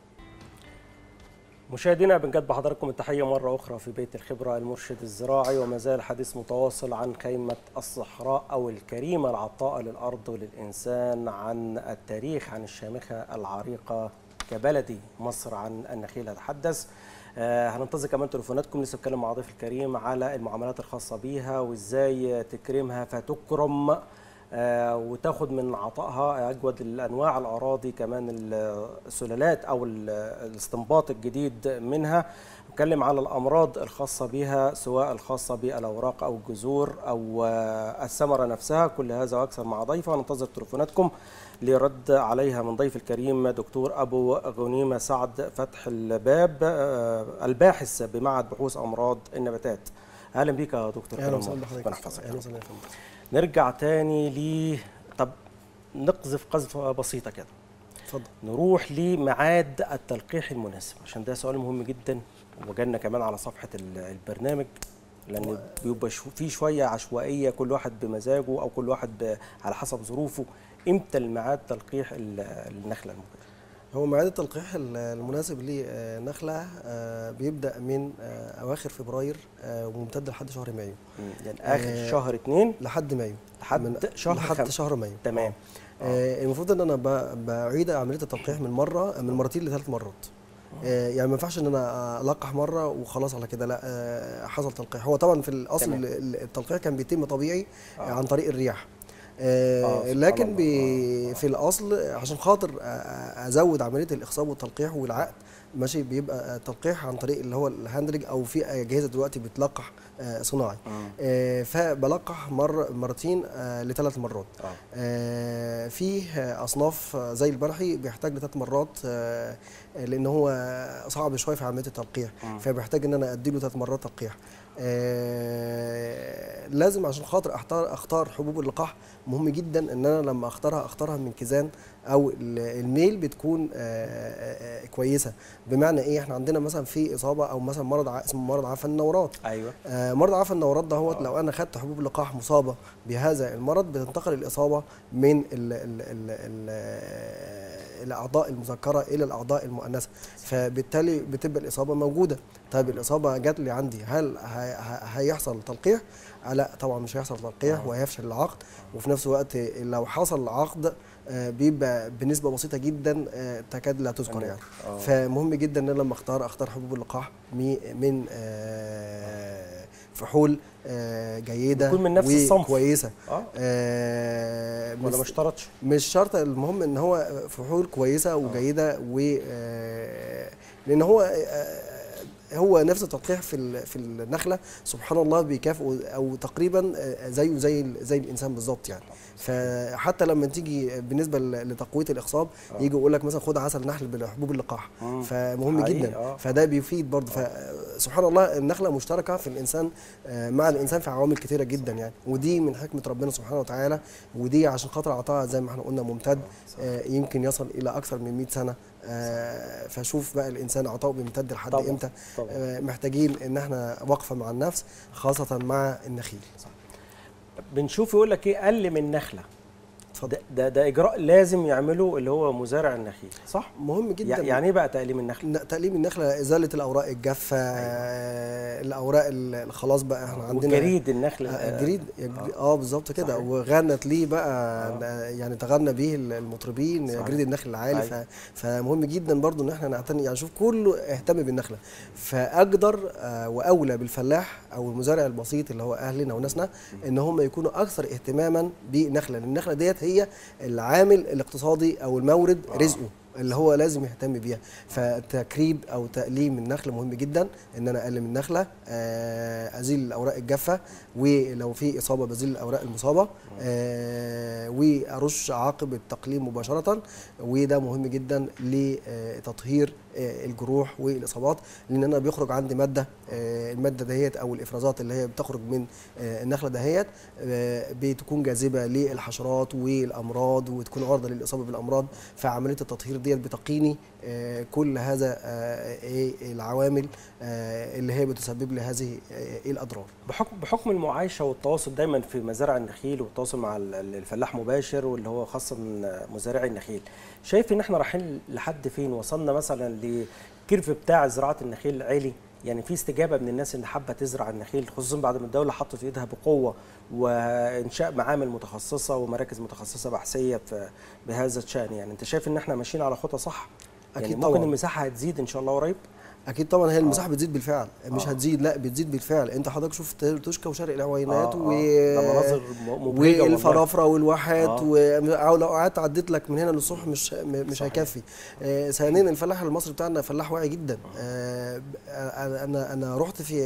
مشاهدينا بنجد بحضراتكم التحية مرة أخرى في بيت الخبرة المرشد الزراعي وما زال حديث متواصل عن خيمة الصحراء أو الكريمة العطاءة للأرض وللإنسان عن التاريخ عن الشامخة العريقة كبلدي مصر عن النخيل أتحدث آه، هننتظر كمان تليفوناتكم لسه بتكلم مع ضيف الكريم على المعاملات الخاصة بيها وإزاي تكرمها فتكرم آه، وتاخد من عطائها اجود الانواع الاراضي كمان السلالات او ال- الاستنباط الجديد منها نتكلم على الامراض الخاصه بها سواء الخاصه بالاوراق او الجذور او آه، الثمره نفسها كل هذا واكثر مع ضيفه وننتظر تليفوناتكم لرد عليها من ضيف الكريم دكتور ابو غنيمه سعد فتح الباب آه، الباحث بمعهد بحوث امراض النباتات اهلا بك يا دكتور اهلا كريم. وسهلا بحضرتك ربنا يحفظك يا اهلا رب. وسهلا يا فندم نرجع تاني ل طب نقذف قذفه بسيطه كده اتفضل نروح لميعاد التلقيح المناسب عشان ده سؤال مهم جدا وجالنا كمان على صفحه ال- البرنامج لان بيبقى شو- في شويه عشوائيه كل واحد بمزاجه او كل واحد ب- على حسب ظروفه امتى الميعاد تلقيح ال- النخله المبيضه هو ميعاد التلقيح ال- المناسب للنخله آه، بيبدا من آه، اواخر فبراير آه، وممتد لحد شهر مايو يعني اخر آه، شهر اتنين لحد مايو لحد من- شهر لحد خمسة. شهر مايو تمام آه، المفروض ان انا ب- بعيد عمليه التلقيح من مره من مرتين لثلاث مرات آه، يعني ما ينفعش ان انا القح مره وخلاص على كده لا آه، حصل تلقيح هو طبعا في الاصل تمام. ال- التلقيح كان بيتم طبيعي آه. عن طريق الرياح آه، آه سبحان لكن الله. بي آه، آه. في الاصل عشان خاطر آه، آه، ازود عمليه الاخصاب والتلقيح والعقد ماشي بيبقى تلقيح عن طريق اللي هو الهاندلنج او في اجهزه دلوقتي بتلقح آه، صناعي مم. آه، فبلقح مره مرتين آه، لثلاث مرات اه آه، فيه آه، اصناف آه، زي البرحي بيحتاج لثلاث مرات آه، آه، لان هو صعب شويه في عمليه التلقيح مم. فبيحتاج ان انا اديله ثلاث مرات تلقيح آه، لازم عشان خاطر اختار اختار حبوب اللقاح مهم جدا ان انا لما اختارها اختارها من كيزان او ال- الميل بتكون آه، آه، آه، كويسه بمعنى ايه احنا عندنا مثلا في اصابه او مثلا مرض ع- اسمه مرض عفن النورات ايوه آه، مرض عفن النورات ده هو آه. لو انا خدت حبوب لقاح مصابه بهذا المرض بتنتقل الاصابه من ال ال ال ال الاعضاء المذكره الى الاعضاء المؤنثه فبالتالي بتبقى الاصابه موجوده طيب الاصابه جات لي عندي هل هي- هي- هيحصل تلقيح آه، لا طبعا مش هيحصل تلقيح آه. وهيفشل العقد وفي نفس الوقت لو حصل عقد آه، بيبقى بنسبه بسيطه جدا آه، تكاد لا تذكر يعني آه. فمهم جدا ان أنا لما اختار اختار حبوب اللقاح مي- من آه، فحول آه، جيده يكون من نفس الصنف. كويسه اه آه، ولا مش- ما اشترطش مش شرط المهم ان هو فحول كويسه وجيده و آه، لان هو آه، هو نفس التلقيح في ال- في النخله سبحان الله بيكافئوا او تقريبا آه، زيه زي ال- زي الانسان بالظبط يعني فحتى لما تيجي بالنسبه ل- لتقويه الاخصاب آه. يجي يقول لك مثلا خد عسل نحل بحبوب اللقاح مم. فمهم حقيقي، جدا آه. فده بيفيد برضه فسبحان الله النخله مشتركه في الانسان آه، مع الانسان في عوامل كثيره جدا يعني ودي من حكمه ربنا سبحانه وتعالى ودي عشان خاطر عطاها زي ما احنا قلنا ممتد آه، يمكن يصل الى اكثر من 100 سنه آه، فشوف بقى الانسان عطاؤه بيمتد لحد طبعاً، امتى طبعا آه، محتاجين ان احنا وقفه مع النفس خاصه مع النخيل بنشوف يقول لك ايه اقل من نخله اتفضل اتفضل ده, ده ده اجراء لازم يعمله اللي هو مزارع النخيل صح مهم جدا يعني ايه بقى تقليم النخل ن- تقليم النخله ازاله الاوراق الجافه آه، الاوراق ال- خلاص بقى احنا عندنا وجريد النخل آه، آه، الجريد اه, آه بالظبط كده صحيح. وغنت ليه بقى يعني تغنى به المطربين صحيح. جريد النخل العالي ف... أيوة. فمهم جدا برضو ان احنا نعتني يعني شوف كله اهتم بالنخله فاقدر آه واولى بالفلاح او المزارع البسيط اللي هو اهلنا وناسنا ان هم يكونوا اكثر اهتماما بالنخله لان النخله ديت هي العامل الاقتصادي او المورد رزقه اللي هو لازم يهتم بيها فتكريب او تقليم النخل مهم جدا ان انا اقلم النخله آه، ازيل الاوراق الجافه ولو في اصابه بزيل الاوراق المصابه آه، وارش عقب التقليم مباشره وده مهم جدا لتطهير آه، الجروح والاصابات لان انا بيخرج عندي ماده آه، الماده دهيت او الافرازات اللي هي بتخرج من آه، النخله دهيت آه، بتكون جاذبه للحشرات والامراض وتكون عرضه للاصابه بالامراض فعمليه التطهير ديت بتقيني آه، كل هذا آه، إيه العوامل آه، اللي هي بتسبب لي هذه آه، الاضرار بحكم بحكم المعايشه والتواصل دايما في مزارع النخيل والتواصل مع ال- ال- الفلاح مباشر واللي هو خاصه مزارعي النخيل شايف ان احنا رايحين لحد فين وصلنا مثلا لكيرف بتاع زراعه النخيل عالي يعني في استجابه من الناس اللي حابه تزرع النخيل خصوصا بعد ما الدوله حطت ايدها بقوه وانشاء معامل متخصصه ومراكز متخصصه بحثيه في بهذا الشان يعني انت شايف ان احنا ماشيين على خطى صح يعني أكيد ممكن طبعاً. المساحه هتزيد ان شاء الله قريب اكيد طبعا هي المساحه بتزيد بالفعل مش آه. هتزيد لا بتزيد بالفعل انت حضرتك شفت توشكا وشرق العوينات آه، و آه. ده مناظر م- مبهجة والله. والفرافره والواحات آه. ولو قعدت عديت لك من هنا للصبح مش م- مش صحيح. هيكفي آه، ثانيا الفلاح المصري بتاعنا فلاح واعي جدا آه، انا انا انا رحت في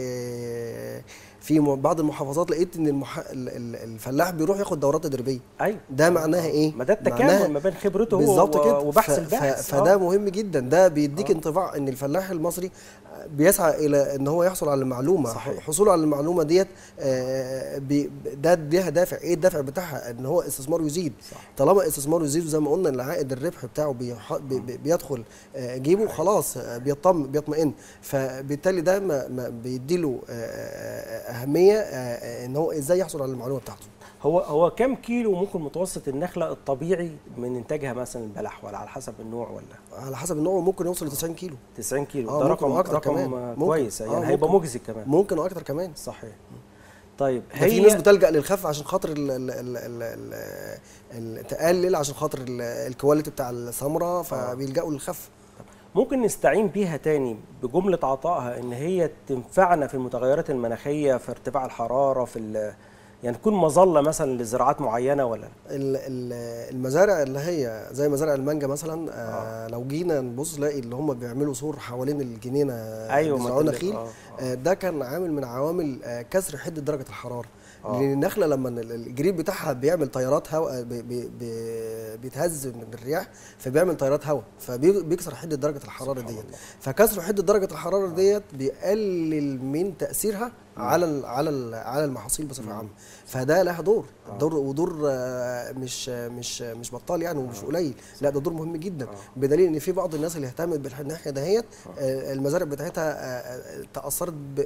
في م- بعض المحافظات لقيت ان المح... ال- ال- الفلاح بيروح ياخد دورات تدريبيه ايوه ده معناها ايه ما ده معناها التكامل ما بين خبرته هو بالظبط و- كده وبحث ف- الباحث ف- فده آه. مهم جدا ده بيديك آه. انطباع ان الفلاح المصري بيسعى الى ان هو يحصل على المعلومه صحيح. حصوله على المعلومه ديت آه، بي- ده ليها دافع ايه الدافع بتاعها ان هو استثماره يزيد صح. طالما استثماره يزيد زي ما قلنا العائد الربح بتاعه بيح- بي- بي- بيدخل آه، جيبه خلاص آه، بيطمن بيطمئن فبالتالي ده ما ما بيديله آه، آه، اهميه آه، ان هو ازاي يحصل على المعلومه بتاعته هو هو كم كيلو ممكن متوسط النخله الطبيعي من انتاجها مثلا البلح ولا على حسب النوع ولا على حسب النوع ممكن يوصل ل 90 كيلو 90 كيلو آه، ده ممكن رقم وأكتر رقم كمان. آه، ممكن. كويس يعني آه، هيبقى ممكن. مجزي كمان ممكن واكتر كمان صحيح طيب ده في هي ناس بتلجا للخف عشان خاطر ال ال ال ال ال ال تقلل عشان خاطر ال- الكواليتي بتاع الثمره فبيلجأوا للخف ممكن نستعين بيها تاني بجمله عطائها ان هي تنفعنا في المتغيرات المناخيه في ارتفاع الحراره في ال- يعني تكون مظله مثلا لزراعات معينه ولا ال- ال- المزارع اللي هي زي مزارع المانجا مثلا آه لو جينا نبص نلاقي اللي هم بيعملوا سور حوالين الجنينه ايوه بيزرعوا ما نخيل آه، آه. آه ده كان عامل من عوامل آه كسر حده درجه الحراره آه. لان النخله لما ال- الجريد بتاعها بيعمل تيارات هواء بي بي بي بيتهز من الرياح فبيعمل تيارات هواء فبيكسر حده درجه الحراره ديت فكسر حده درجه الحراره ديت بيقلل من تاثيرها على ال على ال على المحاصيل بصفه عامه فده لها دور دور ودور آه، مش مش مش بطال يعني ومش قليل لا ده دور مهم جدا بدليل ان في بعض الناس اللي اهتمت بالناحيه دهيت آه، المزارع بتاعتها آه، آه، تاثرت ب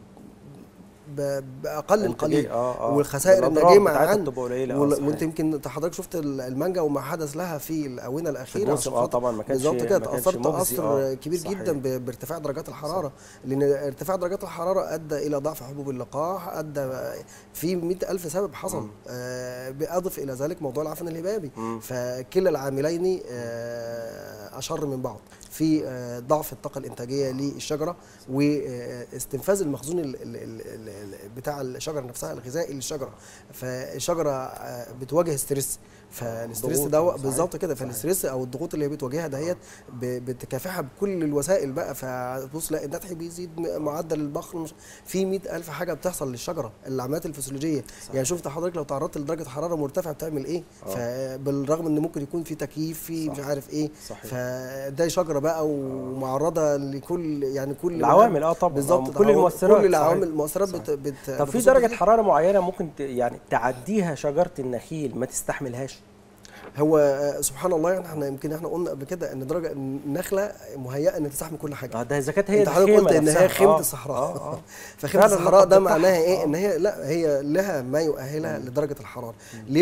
ب- باقل القليل آه، آه. والخسائر الأضرار الناجمه بتاعتها عن بتبقى قليلة، آه، وال- صحيح. وانت يمكن انت حضرتك شفت ال- المانجا وما حدث لها في الاونه الاخيره الموسم، عشان آه، خاطر- طبعاً ما كانش- بالظبط كده ما كانش تاثرت مجزي، تاثر آه، كبير صحيح. جدا ب- بارتفاع درجات الحراره لان ارتفاع درجات الحراره ادى الى ضعف حبوب اللقاح ادى في مئة ألف سبب حصل آه باضف الى ذلك موضوع العفن الهبابي فكلا العاملين آه اشر من بعض في آه ضعف الطاقه الانتاجيه للشجره واستنفاذ المخزون ال ال ال ال ال بتاع الشجره نفسها الغذائي للشجره فالشجره آه بتواجه ستريس فالستريس ضغوط، ده صحيح. بالظبط كده صحيح. فالستريس او الضغوط اللي هي بتواجهها دهيت ب- بتكافحها بكل الوسائل بقى فتبص لا النتح بيزيد م- معدل البخر مش في مئة ألف حاجة بتحصل للشجرة العمليات الفسيولوجية يعني شفت حضرتك لو تعرضت لدرجة حرارة مرتفعة بتعمل ايه فبالرغم ان ممكن يكون في تكييف في مش عارف ايه صحيح. فده شجرة بقى ومعرضة لكل يعني كل العوامل، آه، طبعاً. بالظبط آه، كل العوامل- المؤثرات، كل العوامل صحيح. المؤثرات صحيح. بت بت طب في بتصب درجه فيها. حراره معينه ممكن ت- يعني تعديها شجره النخيل ما تستحملهاش هو آه، سبحان الله يعني احنا يمكن احنا قلنا قبل كده ان درجه النخله مهيئه ان تستحمل كل حاجه اه ده اذا كانت هي انت حضرتك الخيمة قلت ان نفسها. هي خيمه آه، الصحراء آه، آه. فخيمه فعلاً الصحراء ده اللقب معناها بتاعها. ايه آه. ان هي لا هي لها ما يؤهلها لدرجه الحراره ليه بقى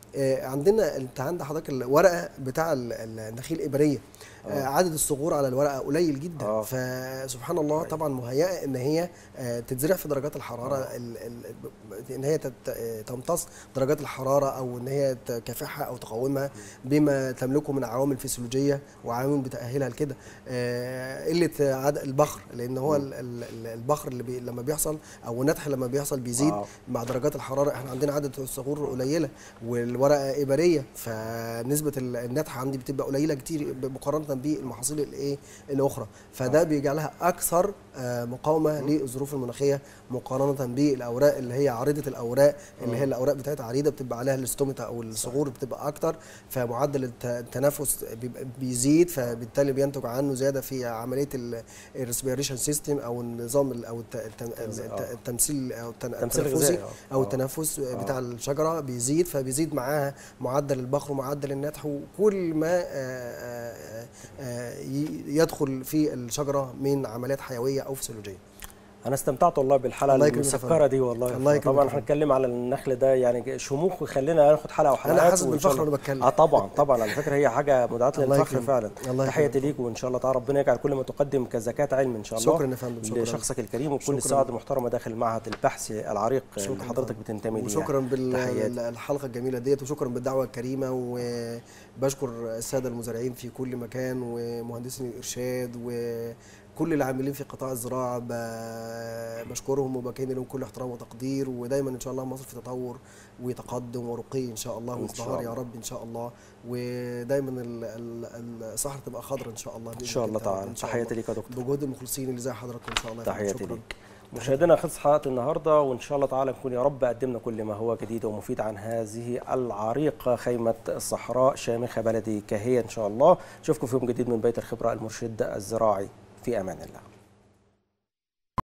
آه، عندنا انت عند حضرتك الورقه بتاع ال- ال- النخيل الابريه آه، عدد الصغور على الورقه قليل جدا آه. فسبحان الله طبعا مهيئه ان هي آه، تتزرع في درجات الحراره ال- ال- ان هي تت- آه، تمتص درجات الحراره او ان هي تكافحها او تقاومها بما تملكه من عوامل فسيولوجيه وعوامل بتاهلها لكده آه، قله عدد البخر لان هو ال- ال- ال- البخر اللي بي لما بيحصل او النتح لما بيحصل بيزيد آه. مع درجات الحراره احنا عندنا عدد الصخور قليله والورقه ابريه فنسبه ال- النتح عندي بتبقى قليله كتير مقارنه بالمحاصيل الايه الاخرى فده بيجعلها اكثر آه، مقاومه للظروف المناخيه مقارنه بالاوراق اللي هي عريضه الاوراق اللي هي الاوراق بتاعتها عريضه بتبقى عليها الاستومتا او الصخور بتبقى اكتر فمعدل الت- التنفس بيبقى بيزيد فبالتالي بينتج عنه زياده في عمليه الريسبيريشن سيستم او النظام ال- او الت- الت- الت- التمثيل او التن- التمثيل التنفسي الغذائي، آه. او آه. التنفس بتاع الشجره بيزيد فبيزيد معاها معدل البخر ومعدل النتح وكل ما آه، آه، آه، ي- يدخل في الشجره من عمليات حيويه او فسيولوجيه انا استمتعت والله بالحلقه الله يكرمك يا المسكره فندم. دي والله الله يكرمك طبعا يا فندم. هنتكلم على النخل ده يعني شموخ وخلينا ناخد حلقه وحلقات حاسس وإن شاء بالفخر الله- وأنا بتكلم. اه طبعا طبعا على فكره هي حاجه مدعاه الله للفخر يكرمك. فعلا الله تحياتي يكرمك. ليك وان شاء الله تعالى ربنا يجعل كل ما تقدم كزكاه علم ان شاء الله شكرا يا فندم، شكرا. لشخصك الكريم وكل شكرا. السعاده المحترمه داخل معهد البحث العريق اللي شكرا حضرتك فندم. بتنتمي ليه وشكرا تحياتي. بالحلقه الجميله ديت وشكرا بالدعوه الكريمه وبشكر الساده المزارعين في كل مكان ومهندسين الارشاد وكل العاملين في قطاع الزراعه ب- بشكرهم وبكين لهم كل احترام وتقدير ودايما ان شاء الله مصر في تطور وتقدم ورقي ان شاء الله إن شاء وازدهار يا الله. رب ان شاء الله ودايما ال- ال- الصحراء تبقى خضراء ان شاء الله ان شاء الله تعالى إن شاء تحياتي الله. ليك يا دكتور بجهود المخلصين اللي زي حضراتكم ان شاء الله يا فندم. تحياتي شكرا ليك مشاهدينا خلص حلقه النهارده وان شاء الله تعالى نكون يا رب قدمنا كل ما هو جديد ومفيد عن هذه العريقه خيمه الصحراء شامخه بلدي كهيه ان شاء الله نشوفكم في يوم جديد من بيت الخبره المرشد الزراعي في امان الله